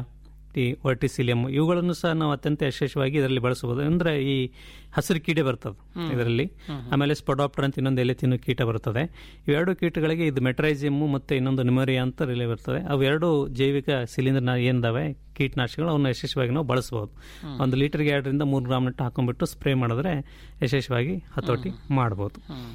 ಟಿ ವರ್ಟಿಸಿಲಿಯಂ ಇವುಗಳನ್ನು ಸಹ ನಾವು ಅತ್ಯಂತ ಯಶಸ್ವಿಯಾಗಿ ಇದರಲ್ಲಿ ಬಳಸಬಹುದು ಅಂದ್ರೆ ಈ ಹಸಿರು ಕೀಡೆ ಬರ್ತದೆ
ಹ್ಮ್.
ಇದರಲ್ಲಿ
ಹ್ಮ್.
ಆಮೇಲೆ ಸ್ಪೊಡಾಪ್ಟರ್ ಅಂತ ಇನ್ನೊಂದು ಎಲೆ ತಿನ್ನು ಕೀಟ ಬರ್ತದೆ ಇವೆರಡು ಕೀಟಗಳಿಗೆ ಇದು ಮೆಟ್ರೈಸಿಯಮ್ ಮತ್ತೆ ಇನ್ನೊಂದು ನಿಮೋರಿಯಾ ಅಂತ ರಿಲೇ ಬರ್ತದೆ ಅವೆರಡು ಜೈವಿಕ ಸಿಲಿಂಡರ್ ಏನಿದಾವೆ ಕೀಟನಾಶಕಗಳು ಅವನ್ನ ಯಶಸ್ವಿಯಾಗಿ ನಾವು ಬಳಸಬಹುದು
ಹ್ಮ್.
ಒಂದು ಲೀಟರ್ಗೆ ಎರಡರಿಂದ ಮೂರು ಗ್ರಾಮ್ ನಟ್ಟು ಹಾಕೊಂಡ್ಬಿಟ್ಟು ಸ್ಪ್ರೇ ಮಾಡಿದ್ರೆ ಯಶಸ್ವಿಯಾಗಿ ಹತೋಟಿ ಮಾಡಬಹುದು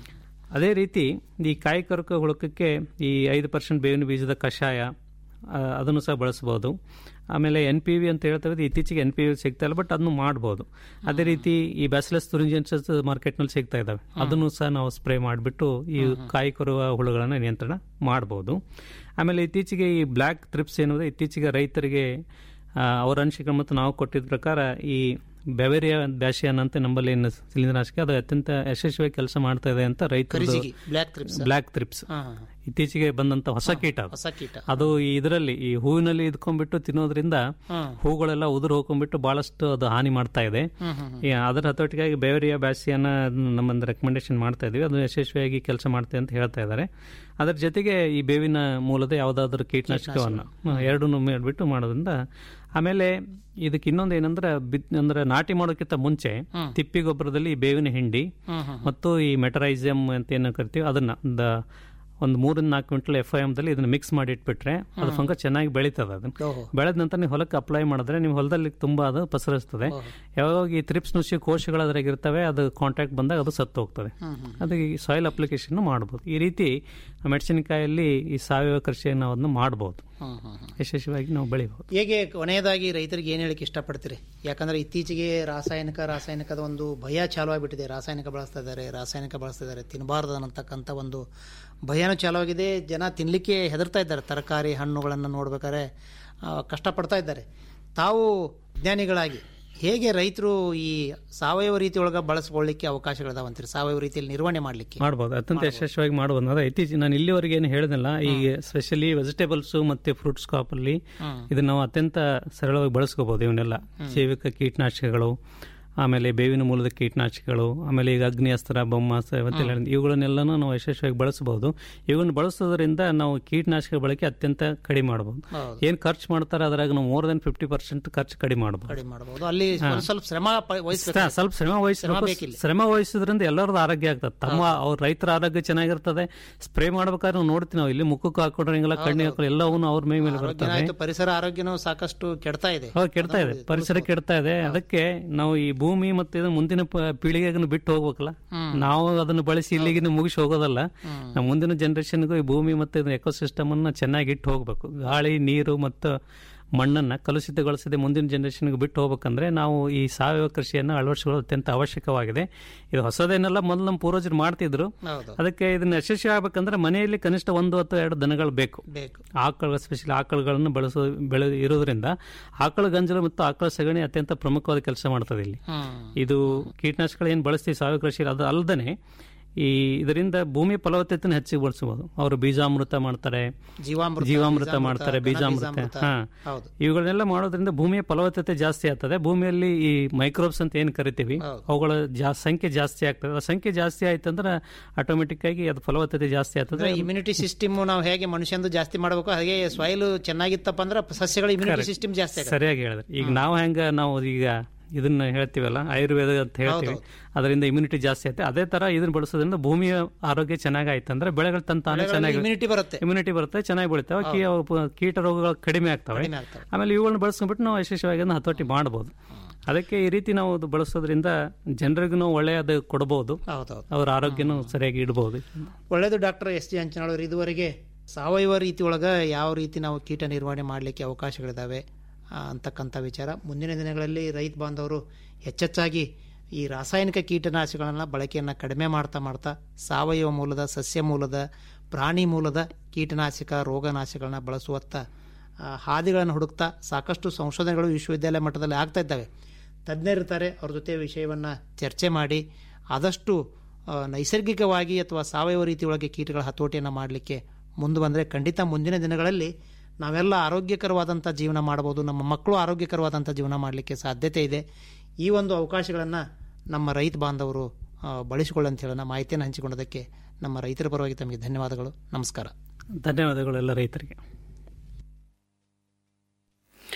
ಅದೇ ರೀತಿ ಈ ಕಾಯಿ ಕರುಕ ಹುಳುಕಕ್ಕೆ ಈ ಐದು ಪರ್ಸೆಂಟ್ ಬೇವಿನ ಬೀಜದ ಕಷಾಯ ಆ, ಅದನ್ನು ಸಹ ಬಳಸಬಹುದು ಆಮೇಲೆ ಎನ್ ಪಿ ವಿ ಅಂತ ಹೇಳ್ತೇವೆ ಇತ್ತೀಚೆಗೆ ಎನ್ ಪಿ ವಿ ಸಿಗ್ತಾ ಇಲ್ಲ ಬಟ್ ಅದನ್ನು ಮಾಡ್ಬೋದು ಅದೇ ರೀತಿ ಈ ಬ್ಯಾಸಿಲಸ್ ತುರಿಂಜೆನ್ಸಸ್ ಮಾರ್ಕೆಟ್ನಲ್ಲಿ ಸಿಗ್ತಾ ಇದ್ದಾವೆ ಅದನ್ನು ಸಹ ನಾವು ಸ್ಪ್ರೇ ಮಾಡಿಬಿಟ್ಟು ಈ ಕಾಯಿ ಕೊರುವ ಹುಳುಗಳನ್ನು ನಿಯಂತ್ರಣ ಮಾಡ್ಬೋದು ಆಮೇಲೆ ಇತ್ತೀಚೆಗೆ ಈ ಬ್ಲ್ಯಾಕ್ ಥ್ರಿಪ್ಸ್ ಏನಿದೆ ಇತ್ತೀಚೆಗೆ ರೈತರಿಗೆ ಆ, ಅವರ ಅನಿಸಿಕೆ ಮತ್ತು ನಾವು ಕೊಟ್ಟಿದ್ದ ಪ್ರಕಾರ ಈ ಬೆವೆರಿಯಾ ಬ್ಯಾಶಿಯನ್ ಅಂತ ನಮ್ಮಲ್ಲಿ ಏನು ಶಿಲೀಂಧ್ರನಾಶಕ ಅದು ಅತ್ಯಂತ ಯಶಸ್ವಿಯಾಗಿ ಕೆಲಸ ಮಾಡ್ತಾ ಇದೆ ಅಂತ ರೈತರು
ಕರಿಜಿಗಿ, black thrips.
ಬ್ಲ್ಯಾಕ್ ಥ್ರಿಪ್ಸ್
ಹಾ, ಹಾ.
ಇತ್ತೀಚೆಗೆ ಬಂದಂತ ಹೊಸ ಕೀಟ ಅದು.
ಹೊಸ ಕೀಟ.
ಅದು ಈ ಇದರಲ್ಲಿ ಈ ಹೂವಿನಲ್ಲಿ ಇದ್ಕೊಂಡ್ಬಿಟ್ಟು ತಿನ್ನೋದ್ರಿಂದ
ಹ್ಮ್.
ಹೂಗಳೆಲ್ಲ ಉದುರು ಹೋಗ್ಕೊಂಡ್ಬಿಟ್ಟು ಬಹಳಷ್ಟು ಅದು ಹಾನಿ ಮಾಡ್ತಾ ಇದೆ
ಹ್ಮ್, ಹ್ಮ್, ಹ್ಮ್.
ಈ ಅದರ ಹತೋಟಿಗಾಗಿ ಬೇವರಿಯಾ ಬ್ಯಾಸಿಯನ್ನ ನಮ್ಮೊಂದು ರೆಕಮೆಂಡೇಶನ್ ಮಾಡ್ತಾ ಇದೀವಿ ಅದು ಯಶಸ್ವಿಯಾಗಿ ಕೆಲಸ ಮಾಡ್ತೇವೆ ಅಂತ ಹೇಳ್ತಾ ಇದ್ದಾರೆ ಅದರ ಜೊತೆಗೆ ಈ ಬೇವಿನ ಮೂಲದ ಯಾವುದಾದ್ರೂ ಕೀಟನಾಶಕವನ್ನು ಎರಡನ್ನೂ ಮಾಡಿಬಿಟ್ಟು ಮಾಡೋದ್ರಿಂದ ಆಮೇಲೆ ಇದಕ್ಕೆ ಇನ್ನೊಂದು ಏನಂದ್ರೆ ಬಿತ್ ಅಂದ್ರೆ ನಾಟಿ ಮಾಡೋಕ್ಕಿಂತ ಮುಂಚೆ
ಹ್ಮ್.
ತಿಪ್ಪಿ ಗೊಬ್ಬರದಲ್ಲಿ ಈ ಬೇವಿನ ಹಿಂಡಿ
ಹ್ಮ್, ಹ್ಮ್, ಹ್ಮ್.
ಮತ್ತು ಈ ಮೆಟರೈಸಮ್ ಅಂತ ಏನು ಕರಿತೀವಿ ಅದನ್ನ ಒಂದು ಒಂದು ಮೂರಿಂದ ನಾಲ್ಕು ಕ್ವಿಂಟಲ್ ಎಫ್ ಐ ಎಮ್ದಲ್ಲಿ ಇದನ್ನ ಮಿಕ್ಸ್ ಮಾಡಿ ಇಟ್ಬಿಟ್ರೆ ಅದು
ಹ್ಮ್.
ಫಂಗಸ್ ಚೆನ್ನಾಗಿ ಬೆಳೀತದೆ ಅದು
ಓಹೋ.
ಬೆಳೆದ ನಂತರ ನೀವು ಹೊಲಕ್ಕೆ ಅಪ್ಲೈ ಮಾಡಿದ್ರೆ ನಿಮ್ಮ ಹೊಲದಲ್ಲಿ ತುಂಬಾ ಅದು ಪಸರಿಸ್ತದೆ ಯಾವಾಗ ಈ ತ್ರಿಪ್ಸ್ ನುಷಿ ಕೋಶಗಳು ಅದ್ರಾಗ ಇರ್ತವೆ ಅದು ಕಾಂಟ್ಯಾಕ್ಟ್ ಬಂದಾಗ ಅದು ಸತ್ತು ಹೋಗ್ತದೆ
ಹ್ಮ್, ಹ್ಮ್.
ಅದು ಈ ಸಾಯಿಲ್ ಅಪ್ಲಿಕೇಶನ್ ಮಾಡ್ಬೋದು ಈ ರೀತಿ ಮೆಣಸಿನಕಾಯಲ್ಲಿ ಈ ಸಾವಯವ ಕೃಷಿಯನ್ನು ನಾವು ಅದನ್ನ ಮಾಡ್ಬೋದು
ಹ್ಮ್, ಹ್ಮ್, ಹ್ಮ್.
ಯಶಸ್ವಿಯಾಗಿ ನಾವು ಬೆಳಿಬಹುದು
ಹೇಗೆ ಕೊನೆಯದಾಗಿ ರೈತರಿಗೆ ಏನು ಹೇಳಕ್ಕೆ ಇಷ್ಟಪಡ್ತೀರಿ ಯಾಕಂದ್ರೆ ಇತ್ತೀಚೆಗೆ ರಾಸಾಯನಿಕ ರಾಸಾಯನಿಕದ ಒಂದು ಭಯ ಚಾಲುವಾಗಿಬಿಟ್ಟಿದೆ ರಾಸಾಯನಿಕ ಬಳಸ್ತಾ ಇದ್ದಾರೆ ರಾಸಾಯನಿಕ ಬಳಸ್ತಾ ಇದ್ದಾರೆ ತಿನ್ನಬಾರ್ದು ಅನ್ನತಕ್ಕಂಥ ಒಂದು ಭಯನೂ ಚಾಲುವಾಗಿದೆ ಜನ ತಿನ್ನಲಿಕ್ಕೆ ಹೆದರ್ತಾ ಇದ್ದಾರೆ ತರಕಾರಿ ಹಣ್ಣುಗಳನ್ನು ನೋಡ್ಬೇಕಾದ್ರೆ ಆ, ಕಷ್ಟಪಡ್ತಾ ಇದ್ದಾರೆ ತಾವು ವಿಜ್ಞಾನಿಗಳಾಗಿ ಹೇಗೆ ರೈತರು ಈ ಸಾವಯವ ರೀತಿ ಒಳಗೆ ಬಳಸ್ಕೊಳ್ಳಿಕ್ಕೆ ಅವಕಾಶಗಳಿದಾವಂತೀರಿ ಸಾವಯವ ರೀತಿಯಲ್ಲಿ ನಿರ್ವಹಣೆ ಮಾಡಲಿಕ್ಕೆ
ಮಾಡ್ಬೋದು ಅತ್ಯಂತ ಯಶಸ್ವಿಯಾಗಿ ಮಾಡ್ಬೋದು ಅಂದ್ರೆ ಇತ್ತೀಚೆಗೆ ನಾನು ಇಲ್ಲಿವರೆಗೆ ಏನು ಹೇಳಿದ್ನಲ್ಲ ಈಗ ಸ್ಪೆಷಲಿ ವೆಜಿಟೇಬಲ್ಸ್ ಮತ್ತೆ ಫ್ರೂಟ್ಸ್ ಕ್ರಾಪ್ ಅಲ್ಲಿ
ಹ್ಮ್.
ಇದನ್ನ ನಾವು ಅತ್ಯಂತ ಸರಳವಾಗಿ ಬಳಸ್ಕೋಬಹುದು ಇವನ್ನೆಲ್ಲ ಜೈವಿಕ ಕೀಟನಾಶಕಗಳು ಆಮೇಲೆ ಬೇವಿನ ಮೂಲದ ಕೀಟನಾಶಕಗಳು ಆಮೇಲೆ ಈಗ ಅಗ್ನಿಅಸ್ತ್ರ ಬ್ರಹ್ಮಾಸ್ತ್ರ ಇವತ್ತೆಲ್ಲ ಇವುಗಳನ್ನೆಲ್ಲನೂ ನಾವು ಯಶಸ್ವಿಯಾಗಿ ಬಳಸಬಹುದು ಇವುಗಳನ್ನು ಬಳಸೋದ್ರಿಂದ ನಾವು ಕೀಟನಾಶಕ ಬಳಕೆ ಅತ್ಯಂತ ಕಡಿಮೆ ಮಾಡಬಹುದು
ಹೌದು.
ಏನ್ ಖರ್ಚು ಮಾಡ್ತಾರೆ ಅದ್ರಾಗ ನಾವು ಮೋರ್ ದನ್ ಫಿಫ್ಟಿ ಪರ್ಸೆಂಟ್ ಖರ್ಚು ಕಡಿಮೆ ಮಾಡಬಹುದು
ಕಡಿಮೆ ಮಾಡಬಹುದು ಅಲ್ಲಿ
ಹಾ.
ಒಂದ್ ಸ್ವಲ್ಪ ಶ್ರಮ ಪ- ವಹಿಸ್ಬೇಕು
ಸ್ವಲ್ಪ ಶ್ರಮ
ಶ್ರಮ
ವಹಿಸಬೇಕು
ಬೇಕಿಲ್ಲ
ಶ್ರಮ ವಹಿಸೋದ್ರಿಂದ ಎಲ್ಲರದ್ದು ಆರೋಗ್ಯ ಆಗ್ತದೆ ತಮ್ಮ ಅವ್ರ ರೈತರ ಆರೋಗ್ಯ ಚೆನ್ನಾಗಿರ್ತದೆ ಸ್ಪ್ರೇ ಮಾಡ್ಬೇಕಾದ್ರೆ ನಾವು ನೋಡ್ತೀವಿ ನಾವು ಇಲ್ಲಿ ಮುಖಕ್ಕೆ ಹಾಕೊಂಡ್ರೆ ಹಿಂಗೆಲ್ಲ ಕಣ್ಣಿ ಹಾಕೊಂಡು ಎಲ್ಲವೂ ಅವ್ರ ಮೈ ಮೇಲೆ
ಆರೋಗ್ಯ
ಬರ್ತದೆ
ಆಯ್ತು ಪರಿಸರ ಆರೋಗ್ಯನೂ ಸಾಕಷ್ಟು ಕೆಡ್ತಾ ಇದೆ
ಹೌದು ಕೆಡ್ತಾ ಇದೆ ಪರಿಸರ ಕೆಡ್ತಾ ಇದೆ ಅದಕ್ಕೆ ನಾವು ಈ ಭೂಮಿ ಮತ್ತೆ ಇದು ಮುಂದಿನ ಪ- ಪೀಳಿಗೆಗೂ ಬಿಟ್ಟು ಹೋಗ್ಬೇಕಲ್ಲ
ಹ್ಮ್.
ನಾವು ಅದನ್ನು ಬಳಸಿ ಇಲ್ಲಿಗೆ ಮುಗಿಸಿ ಹೋಗೋದಲ್ಲ ನಮ್ಮ ಮುಂದಿನ ಜನರೇಷನ್ಗೂ ಈ ಭೂಮಿ ಮತ್ತೆ ಎಕೋಸಿಸ್ಟಮ್ ಅನ್ನ ಚೆನ್ನಾಗಿ ಇಟ್ಟು ಹೋಗ್ಬೇಕು ಗಾಳಿ ನೀರು ಮತ್ತು ಮಣ್ಣನ್ನ ಕಲುಷಿತಗೊಳಿಸದೆ ಮುಂದಿನ ಜನರೇಷನ್ಗೆ ಬಿಟ್ಟು ಹೋಗ್ಬೇಕಂದ್ರೆ ನಾವು ಈ ಸಾವಯವ ಕೃಷಿಯನ್ನು ಅಳವಡಿಸಿಕೊಳ್ಳೋದು ಅತ್ಯಂತ ಅವಶ್ಯಕವಾಗಿದೆ ಇದು ಹೊಸದೇನೆಲ್ಲ ಮೊದಲು ನಮ್ಮ ಪೂರ್ವಜರು ಮಾಡ್ತಿದ್ರು
ಹೌದು.
ಅದಕ್ಕೆ ಇದನ್ನ ಯಶಸ್ವಿ ಆಗ್ಬೇಕಂದ್ರೆ ಮನೆಯಲ್ಲಿ ಕನಿಷ್ಠ ಒಂದು ಅಥವಾ ಎರಡು ದನಗಳು ಬೇಕು
ಬೇಕು
ಆಕಳ ಸ್ಪೆಷಲಿ ಆಕಳುಗಳನ್ನು ಬಳಸೋ ಬೆಳೆ ಇರೋದ್ರಿಂದ ಆಕಳ ಗಂಜಲು ಮತ್ತು ಆಕಳ ಸಗಣಿ ಅತ್ಯಂತ ಪ್ರಮುಖವಾದ ಕೆಲಸ ಮಾಡ್ತದೆ ಇಲ್ಲಿ
ಹ್ಮ್.
ಇದು ಕೀಟನಾಶಕಗಳು ಏನು ಬಳಸ್ತೀವಿ ಸಾವಯವ ಕೃಷಿ ಅದು ಅಲ್ಲದೆ ಈ ಇದರಿಂದ ಭೂಮಿ ಫಲವತ್ತತೆನ ಹೆಚ್ಚಿಗೆ ಬಳಸಬಹುದು ಅವರು ಬೀಜಾಮೃತ ಮಾಡ್ತಾರೆ
ಜೀವಾಮೃತ,
ಜೀವಾಮೃತ
ಬೀಜಾಮೃತ,
ಮಾಡ್ತಾರೆ
ಘನ
ಬೀಜಾಮೃತ
ಬೀಜಾಮೃತ.
ಹಾ
ಹೌದು.
ಇವುಗಳನ್ನೆಲ್ಲ ಮಾಡೋದ್ರಿಂದ ಭೂಮಿಯ ಫಲವತ್ತತೆ ಜಾಸ್ತಿ ಆಗ್ತದೆ ಭೂಮಿಯಲ್ಲಿ ಈ ಮೈಕ್ರೋಬ್ಸ್ ಅಂತ ಏನು ಕರಿತೀವಿ ಅವುಗಳ ಜಾ ಸಂಖ್ಯೆ ಜಾಸ್ತಿ ಆಗ್ತದೆ ಆ ಸಂಖ್ಯೆ ಜಾಸ್ತಿ ಆಯ್ತಂದ್ರೆ ಆಟೋಮೆಟಿಕ್ ಆಗಿ ಅದು ಫಲವತ್ತತೆ ಜಾಸ್ತಿ ಆಗ್ತದೆ
ಇಮ್ಯುನಿಟಿ ಸಿಸ್ಟಮ್ ನಾವು ಹೇಗೆ ಮನುಷ್ಯಂದು ಜಾಸ್ತಿ ಮಾಡಬೇಕು ಹಾಗೆ ಸಾಯಿಲ್ ಚೆನ್ನಾಗಿತ್ತಪ್ಪ ಅಂದ್ರೆ ಸಸ್ಯಗಳ ಇಮ್ಯುನಿಟಿ
Correct.
ಸಿಸ್ಟಮ್ ಜಾಸ್ತಿ ಆಗುತ್ತೆ
ಸರಿಯಾಗಿ ಹೇಳಿದ್ರೆ ಈಗ ನಾವು ಹೆಂಗ ನಾವು ಈಗ ಇದನ್ನ ಹೇಳ್ತೀವಲ್ಲ ಆಯುರ್ವೇದ ಅಂತ ಹೇಳ್ತೀವಿ ಅದರಿಂದ ಇಮ್ಯುನಿಟಿ ಜಾಸ್ತಿ ಆಯ್ತು ಅದೇ ತರ ಇದನ್ನ ಬಳಸೋದ್ರಿಂದ ಭೂಮಿಯ ಆರೋಗ್ಯ ಚೆನ್ನಾಗಿ ಆಯ್ತಂದ್ರೆ ಬೆಳೆಗಳು ತನ್ನ ತಾನೇ
ಬೆಳೆಗಳಲ್ಲಿ
ಚೆನ್ನಾಗಿ
immunity ಬರುತ್ತೆ.
ಇಮ್ಯುನಿಟಿ ಬರುತ್ತೆ ಚೆನ್ನಾಗಿ ಬೆಳಿತಾವೆ ಕೀ- ಅವು ಪ- ಕೀಟ ರೋಗಗಳು ಕಡಿಮೆ ಆಗ್ತವೆ
ಕಡಿಮೆ ಆಗ್ತವೆ.
ಆಮೇಲೆ ಇವುಗಳನ್ನ ಬಳಸ್ಕೊಂಡ್ಬಿಟ್ಟು ನಾವು ಯಶಸ್ವಿಯಾಗಿ ಅದನ್ನ ಹತೋಟಿ ಮಾಡಬಹುದು ಅದಕ್ಕೆ ಈ ರೀತಿ ನಾವು ಅದು ಬಳಸೋದ್ರಿಂದ ಜನರಿಗೂ ನಾವು ಒಳ್ಳೆಯದು ಕೊಡಬಹುದು
ಹೌದೌದು.
ಅವ್ರ ಆರೋಗ್ಯನೂ ಸರಿಯಾಗಿ ಇಡಬಹುದು
ಒಳ್ಳೆಯದು ಡಾಕ್ಟರ್ ಎಸ್ ಜಿ ಅಂಚನಾಳವ್ರು ಇದುವರೆಗೆ ಸಾವಯವ ರೀತಿ ಒಳಗೆ ಯಾವ ರೀತಿ ನಾವು ಕೀಟ ನಿರ್ವಹಣೆ ಮಾಡಲಿಕ್ಕೆ ಅವಕಾಶಗಳಿದ್ದಾವೆ ಆ, ಅಂತಕ್ಕಂಥ ವಿಚಾರ ಮುಂದಿನ ದಿನಗಳಲ್ಲಿ ರೈತ ಬಾಂಧವರು ಹೆಚ್ಚೆಚ್ಚಾಗಿ ಈ ರಾಸಾಯನಿಕ ಕೀಟನಾಶಕಗಳನ್ನ ಬಳಕೆಯನ್ನು ಕಡಿಮೆ ಮಾಡ್ತಾ ಮಾಡ್ತಾ ಸಾವಯವ ಮೂಲದ ಸಸ್ಯ ಮೂಲದ ಪ್ರಾಣಿ ಮೂಲದ ಕೀಟನಾಶಕ ರೋಗನಾಶಕಗಳನ್ನ ಬಳಸುವತ್ತ ಆ, ಹಾದಿಗಳನ್ನು ಹುಡುಕ್ತಾ ಸಾಕಷ್ಟು ಸಂಶೋಧನೆಗಳು ವಿಶ್ವವಿದ್ಯಾಲಯ ಮಟ್ಟದಲ್ಲಿ ಆಗ್ತಾ ಇದ್ದಾವೆ ತಜ್ಞರಿರ್ತಾರೆ ಅವ್ರ ಜೊತೆ ವಿಷಯವನ್ನು ಚರ್ಚೆ ಮಾಡಿ ಆದಷ್ಟು ಆ, ನೈಸರ್ಗಿಕವಾಗಿ ಅಥವಾ ಸಾವಯವ ರೀತಿ ಒಳಗೆ ಕೀಟಗಳ ಹತೋಟಿಯನ್ನು ಮಾಡಲಿಕ್ಕೆ ಮುಂದೆ ಬಂದರೆ ಖಂಡಿತ ಮುಂದಿನ ದಿನಗಳಲ್ಲಿ ನಾವೆಲ್ಲ ಆರೋಗ್ಯಕರವಾದಂಥ ಜೀವನ ಮಾಡಬಹುದು ನಮ್ಮ ಮಕ್ಕಳು ಆರೋಗ್ಯಕರವಾದಂಥ ಜೀವನ ಮಾಡಲಿಕ್ಕೆ ಸಾಧ್ಯತೆ ಇದೆ ಈ ಒಂದು ಅವಕಾಶಗಳನ್ನು ನಮ್ಮ ರೈತ ಬಾಂಧವರು ಆ, ಬಳಸಿಕೊಳ್ಳಂತ ಹೇಳೋಣ ಮಾಹಿತಿಯನ್ನು ಹಂಚಿಕೊಂಡದಕ್ಕೆ ನಮ್ಮ ರೈತರ ಪರವಾಗಿ ತಮಗೆ ಧನ್ಯವಾದಗಳು ನಮಸ್ಕಾರ
ಧನ್ಯವಾದಗಳು ಎಲ್ಲ ರೈತರಿಗೆ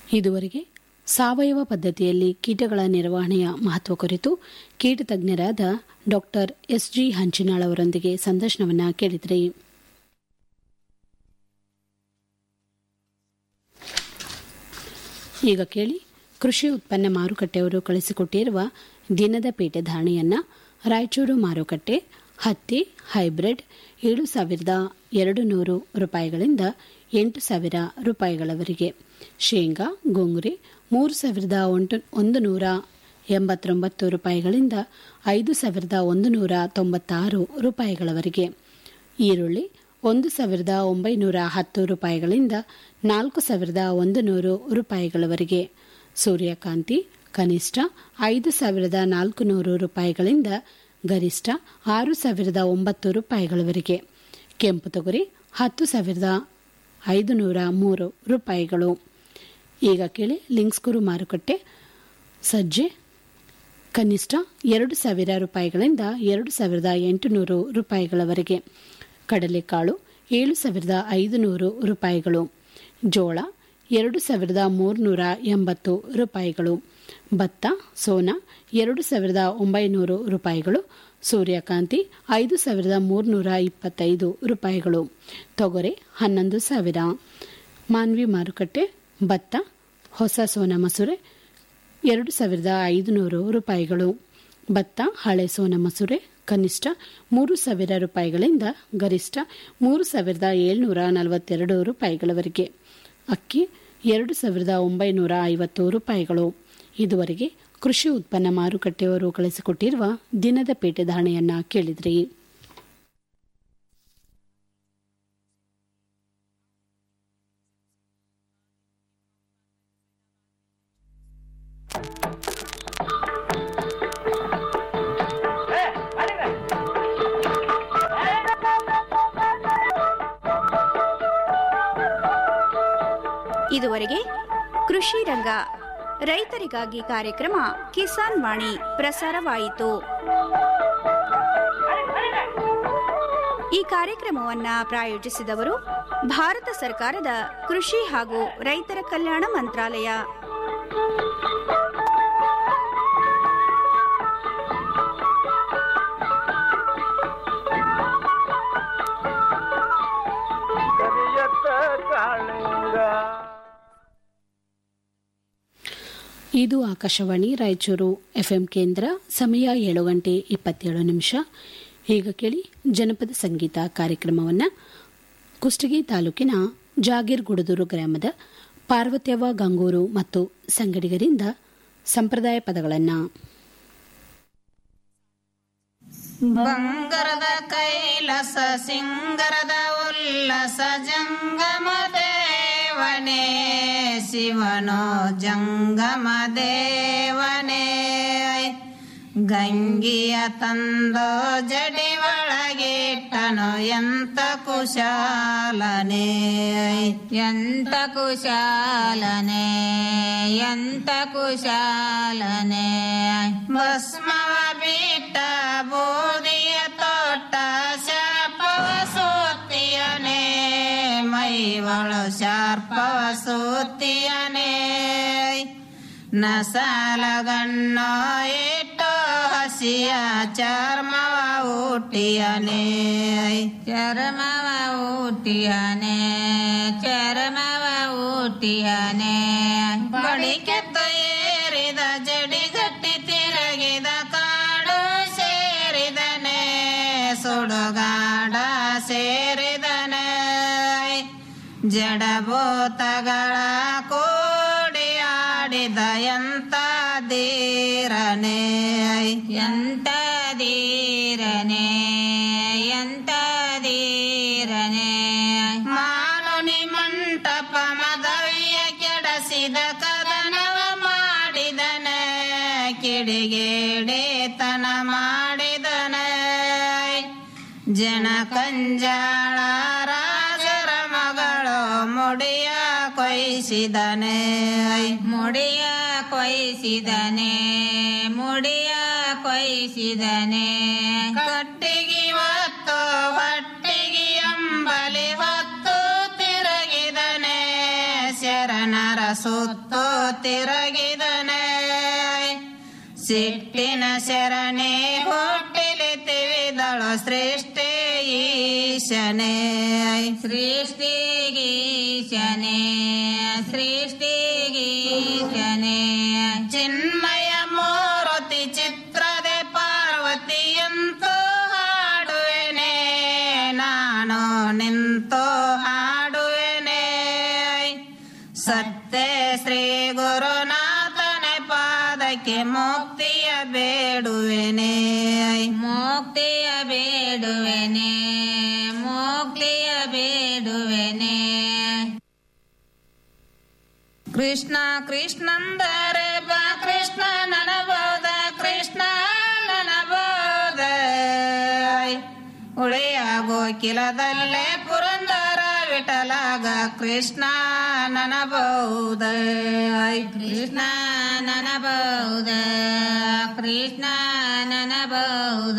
ಇದುವರೆಗೆ ಸಾವಯವ ಪದ್ಧತಿಯಲ್ಲಿ ಕೀಟಗಳ ನಿರ್ವಹಣೆಯ ಮಹತ್ವ ಕುರಿತು ಕೀಟ ತಜ್ಞರಾದ ಡಾಕ್ಟರ್ ಎಸ್ ಜಿ ಹಂಚಿನಾಳ್ ಅವರೊಂದಿಗೆ ಸಂದರ್ಶನವನ್ನ ಕೇಳಿದ್ರಿ ಈಗ ಕೇಳಿ ಕೃಷಿ ಉತ್ಪನ್ನ ಮಾರುಕಟ್ಟೆಯವರು ಕಳಿಸಿಕೊಟ್ಟಿರುವ ದಿನದ ಪೇಟೆ ಧಾರಣೆಯನ್ನ ರಾಯಚೂರು ಮಾರುಕಟ್ಟೆ ಹತ್ತಿ ಹೈಬ್ರಿಡ್ ಏಳು ಸಾವಿರದ ಎರಡು ನೂರು ರೂಪಾಯಿಗಳಿಂದ ಎಂಟು ಸಾವಿರ ರೂಪಾಯಿಗಳವರೆಗೆ ಶೇಂಗಾ ಗೋಂಗುರಿ ಮೂರು ಸಾವಿರದ ಒಂಟು ಒಂದು ನೂರ ಎಂಬತ್ತೊಂಬತ್ತು ರೂಪಾಯಿಗಳಿಂದ ಐದು ಸಾವಿರದ ಒಂದು ನೂರ ತೊಂಬತ್ತಾರು ರೂಪಾಯಿಗಳವರೆಗೆ ಈರುಳ್ಳಿ ಒಂದು ಸಾವಿರದ ಒಂಬೈನೂರ ಹತ್ತು ರೂಪಾಯಿಗಳಿಂದ ನಾಲ್ಕು ಸಾವಿರದ ಒಂದು ನೂರು ರೂಪಾಯಿಗಳವರೆಗೆ ಸೂರ್ಯಕಾಂತಿ ಕನಿಷ್ಠ ಐದು ಸಾವಿರದ ನಾಲ್ಕು ನೂರು ರೂಪಾಯಿಗಳಿಂದ ಗರಿಷ್ಠ ಆರು ಸಾವಿರದ ಒಂಬತ್ತು ರೂಪಾಯಿಗಳವರೆಗೆ ಕೆಂಪು ತೊಗರಿ ಹತ್ತು ಸಾವಿರದ ಐದು ನೂರ ಮೂರು ರೂಪಾಯಿಗಳು ಈಗ ಕೇಳಿ ಲಿಂಕ್ಸ್ಕೂರು ಮಾರುಕಟ್ಟೆ ಸಜ್ಜೆ ಕನಿಷ್ಠ ಎರಡು ಸಾವಿರ ರೂಪಾಯಿಗಳಿಂದ ಎರಡು ಸಾವಿರದ ಎಂಟುನೂರು ರೂಪಾಯಿಗಳವರೆಗೆ ಕಡಲೆಕಾಳು ಏಳು ಸಾವಿರದ ಐದು ನೂರು ರೂಪಾಯಿಗಳು ಜೋಳ ಎರಡು ಸಾವಿರದ ಮೂರುನೂರ ಎಂಬತ್ತು ರೂಪಾಯಿಗಳು ಭತ್ತ ಸೋನಾ ಎರಡು ಸಾವಿರದ ಒಂಬೈನೂರು ರೂಪಾಯಿಗಳು ಸೂರ್ಯಕಾಂತಿ ಐದು ಸಾವಿರದ ಮೂರುನೂರ ಇಪ್ಪತ್ತೈದು ರೂಪಾಯಿಗಳು ತೊಗರೆ ಹನ್ನೊಂದು ಸಾವಿರ ಮಾನ್ವಿ ಮಾರುಕಟ್ಟೆ ಭತ್ತ ಹೊಸ ಸೋನಾ ಮಸೂರೆ ಎರಡು ಸಾವಿರದ ಐದುನೂರು ರೂಪಾಯಿಗಳು ಭತ್ತ ಹಳೆ ಸೋನಾ ಮಸೂರೆ ಕನಿಷ್ಠ ಮೂರು ಸಾವಿರ ರೂಪಾಯಿಗಳಿಂದ ಗರಿಷ್ಠ ಮೂರು ಸಾವಿರದ ಏಳ್ನೂರ ನಲವತ್ತೆರಡು ರೂಪಾಯಿಗಳವರೆಗೆ ಅಕ್ಕಿ ಎರಡು ಸಾವಿರದ ಒಂಬೈನೂರ ಐವತ್ತು ರೂಪಾಯಿಗಳು ಇದುವರೆಗೆ ಕೃಷಿ ಉತ್ಪನ್ನ ಮಾರುಕಟ್ಟೆಯವರು ಕಳಿಸಿಕೊಟ್ಟಿರುವ ದಿನದ ಪೇಟೆ ಧಾರಣೆಯನ್ನ ಕೇಳಿದ್ರಿ
ಇದುವರೆಗೆ ಕೃಷಿ ರಂಗ ರೈತರಿಗಾಗಿ ಕಾರ್ಯಕ್ರಮ ಕಿಸಾನ್ ವಾಣಿ ಪ್ರಸಾರವಾಯಿತು ಈ ಕಾರ್ಯಕ್ರಮವನ್ನ ಪ್ರಾಯೋಜಿಸಿದವರು ಭಾರತ ಸರ್ಕಾರದ ಕೃಷಿ ಹಾಗೂ ರೈತರ ಕಲ್ಯಾಣ ಮಂತ್ರಾಲಯ
ಇದು ಆಕಾಶವಾಣಿ ರಾಯಚೂರು ಎಫ್ಎಂ ಕೇಂದ್ರ ಸಮಯ ಏಳು ಗಂಟೆ ಇಪ್ಪತ್ತೇಳು ನಿಮಿಷ ಈಗ ಕೇಳಿ ಜನಪದ ಸಂಗೀತ ಕಾರ್ಯಕ್ರಮವನ್ನು ಕುಷ್ಟಗಿ ತಾಲೂಕಿನ ಜಾಗೀರ್ ಗುಡದೂರು ಗ್ರಾಮದ ಪಾರ್ವತ್ಯವ್ವ ಗಂಗೂರು ಮತ್ತು ಸಂಗಡಿಗರಿಂದ ಸಂಪ್ರದಾಯ ಪದಗಳನ್ನು
ಬಂಗರದ ಕೈಲಸ ಸಿಂಗರದ ಉಲ್ಲಸ ಜಂಗಮ ದೇವನೇ ಶಿವನೋ ಜಂಗಮ ದೇವನೇ ಗಂಗಿಯ ತಂದೋ ಜಡಿ ಒಳಗಿಟ್ಟನು ಎಂತ ಕುಶಾಲನೆ ಎಂತ ಕುಶಾಲನೆ ಎಂತ ಕುಶಾಲನೆ ಭಸ್ಮವ ಬಿಟ್ಟ ಬೂದಿಯ ತೋಟ ಶಾಪವ ಸೂತಿಯನೆ ಮೈವಳು ಶಾರ್ಪವ ಸೂತಿಯನೆ ನಸಾಲಗಣ್ಣೋ ಇಟ್ಟು ಹಸಿಯ ಚರ್ಮವ ಊಟಿಯನೆ ಚರ್ಮವ ಊಟಿಯನೆ ಚರ್ಮವ ಊಟಿಯನೆ ಬಳಿಕೆತ್ತು ಏರಿದ ಜಡಿಗಟ್ಟಿ ತಿರುಗಿದ ಕಾಡು ಸೇರಿದನೆ ಸುಡುಗಾಡ ಸೇರಿದನೆ ಜಡಭೂತಗಳ ಕೂಡಿ ಆಡಿದ ಎಂತ ಧೀರನೆ ಎಂತ ಧೀರನೆ ಎಂತ ಧೀರನೆ ಮಾನುನಿ ಮಂಟಪ ಮದವಿಯ ಕೆಡಸಿದ ಕದನವ ಮಾಡಿದನೆ ಕಿಡಿಗೇಡಿತನ ಮಾಡಿದನೆ ಜನ ಕಂಜಾಳ ರಾಜರ ಮಗಳು ಮುಡಿಯ ಕೊಯ್ಸಿದನೆ ಮುಡಿಯ ಕೊಯ್ಸಿದನೆ ಮುಡಿಯ ಕೊಯ್ಸಿದನೆ ಕಟ್ಟಿಗೆ ಹೊತ್ತು ಹೊಟ್ಟಿಗೆ ಅಂಬಲಿ ಹೊತ್ತು ತಿರುಗಿದನೆ ಶರಣರ ಸುತ್ತು ಸಿಟ್ಟಿನ ಶರಣೆ ಹುಟ್ಟಿಲಿ ತಿಳಿದಳು ಸೃಷ್ಟಿ ಈಶನೆ ಸೃಷ್ಟಿಗೀಶನೆ ಸೃಷ್ಟಿಗೀಶನೆ ಚಿನ್ಮಯ ಮೂರ್ತಿ ಚಿತ್ರದೆ ಪಾರ್ವತಿಯಂತೂ ಹಾಡುವೆನೆ ನಾನು ನಿಂತು ಹಾಡುವೆನೆ ಸತ್ಯ ಶ್ರೀ ಗುರುನಾಥನ ಪಾದಕ್ಕೆ ಮುಕ್ತಿಯ ಬೇಡುವೆನೆ ಮುಕ್ತಿಯ ಬೇಡುವೆನೆ ಮುಕ್ತಿಯ ಬೇಡುವೆನೆ ಕೃಷ್ಣ ಕೃಷ್ಣಂದರೆ ಬಾ ಕೃಷ್ಣ ನನಬೋದ ಕೃಷ್ಣ ನನಬೋದ ಉಳೆಯ ಗೋಕಿಲದಲ್ಲೇ ಪುರಂದರ ವಿಠಲಾಗ ಕೃಷ್ಣ ನನಬೌದ ಕೃಷ್ಣ ನನಬೌದ ಕೃಷ್ಣ ನನಬೌದ